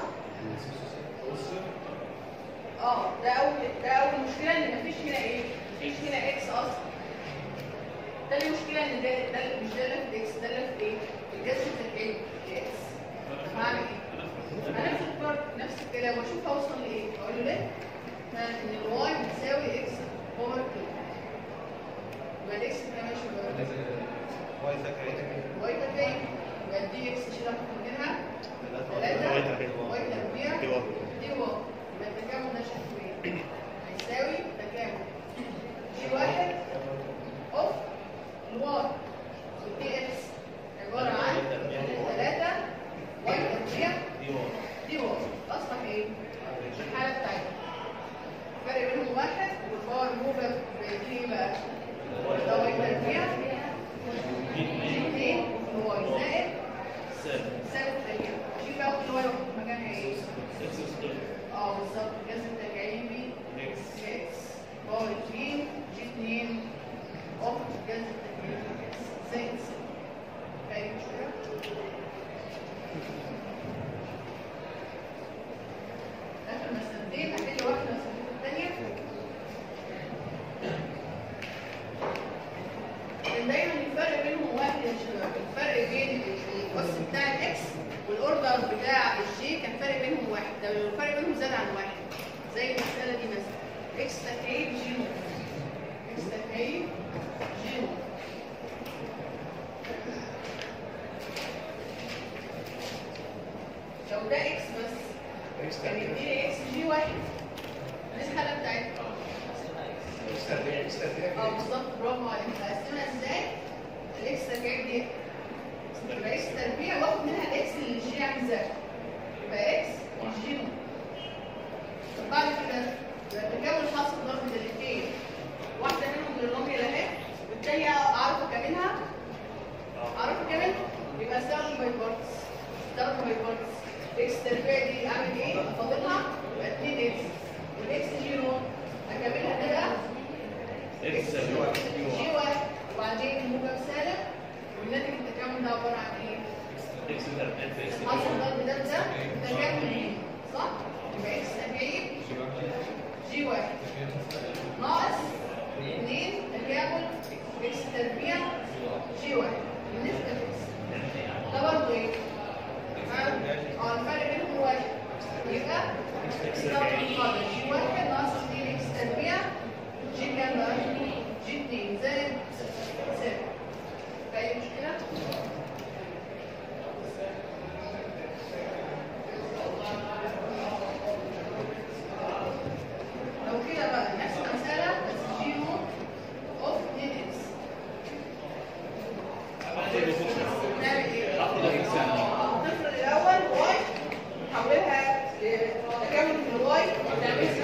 اه ده اول ده اول مشكله ان مفيش هنا ايه؟ مفيش هنا اكس اصلا ده المشكله ان ده ده مش ده اللي في الاكس ده اللي في ايه؟ في الجذر في الايه؟ الاكس هعمل ايه؟ هنفس الفرق نفس الكلام واشوف هوصل لايه؟ اقول له ليه؟ ها، ان الواي بتساوي اكس اوفر 2 يبقى الاكس ده ماشي بقى واي سكرين واي تربيع يبقى دي اكس شيلها حط منها واي 3 تربيع. واي تربيع دي واي. دي واي يبقى التكامل ده شكله ايه؟ هيساوي تكامل جي واحد اوف الواي زي المساله دي مثلا اكس تكعيب جي نوت اكس تكعيب جي نوت لو ده اكس بس كان يديني اكس جي واحد دي الحاله بتاعتنا اه بالظبط برافو عليك هقسمها ازاي؟ الاكس تربيع دي يبقى اكس تربيع واخد منها الاكس اللي الجي عامل زي يبقى اكس الجي نوت طب بعد كده يبقى التكامل حاصل ضرب الاثنين واحده منهم بالنوميال اهي والتانيه اعرف اكملها اعرف اكملها يبقى استخدم باي بارتس استخدم باي بارتس اكس تربيع دي اعمل ايه؟ افاضلها يبقى 2 اكس والاكس جي نوت اكملها كده اكس جي واحد وبعدين موجب سالب والناتج التكامل ده عباره عن ايه؟ اكس تربيع في اكس حاصل ضرب ده بده تكامل ايه؟ صح؟ يبقى اكس تكعيب جي واحد ناقص 2 تكامل اكس تربيع جي واحد بالنسبه لاكس ده برضه ايه؟ ها؟ اه الفرق بينهم واحد يبقى استخدم قاعدة جي واحد ناقص 2 اكس تربيع جي كام بقى؟ جي 2 زائد صفر في أي مشكلة؟ لو كده بقى نفس المسألة بس جي نوت اوف 2 اكس نعمل ايه؟ آه، هتفرض الأول واي نحولها لتكامل من الواي نعملها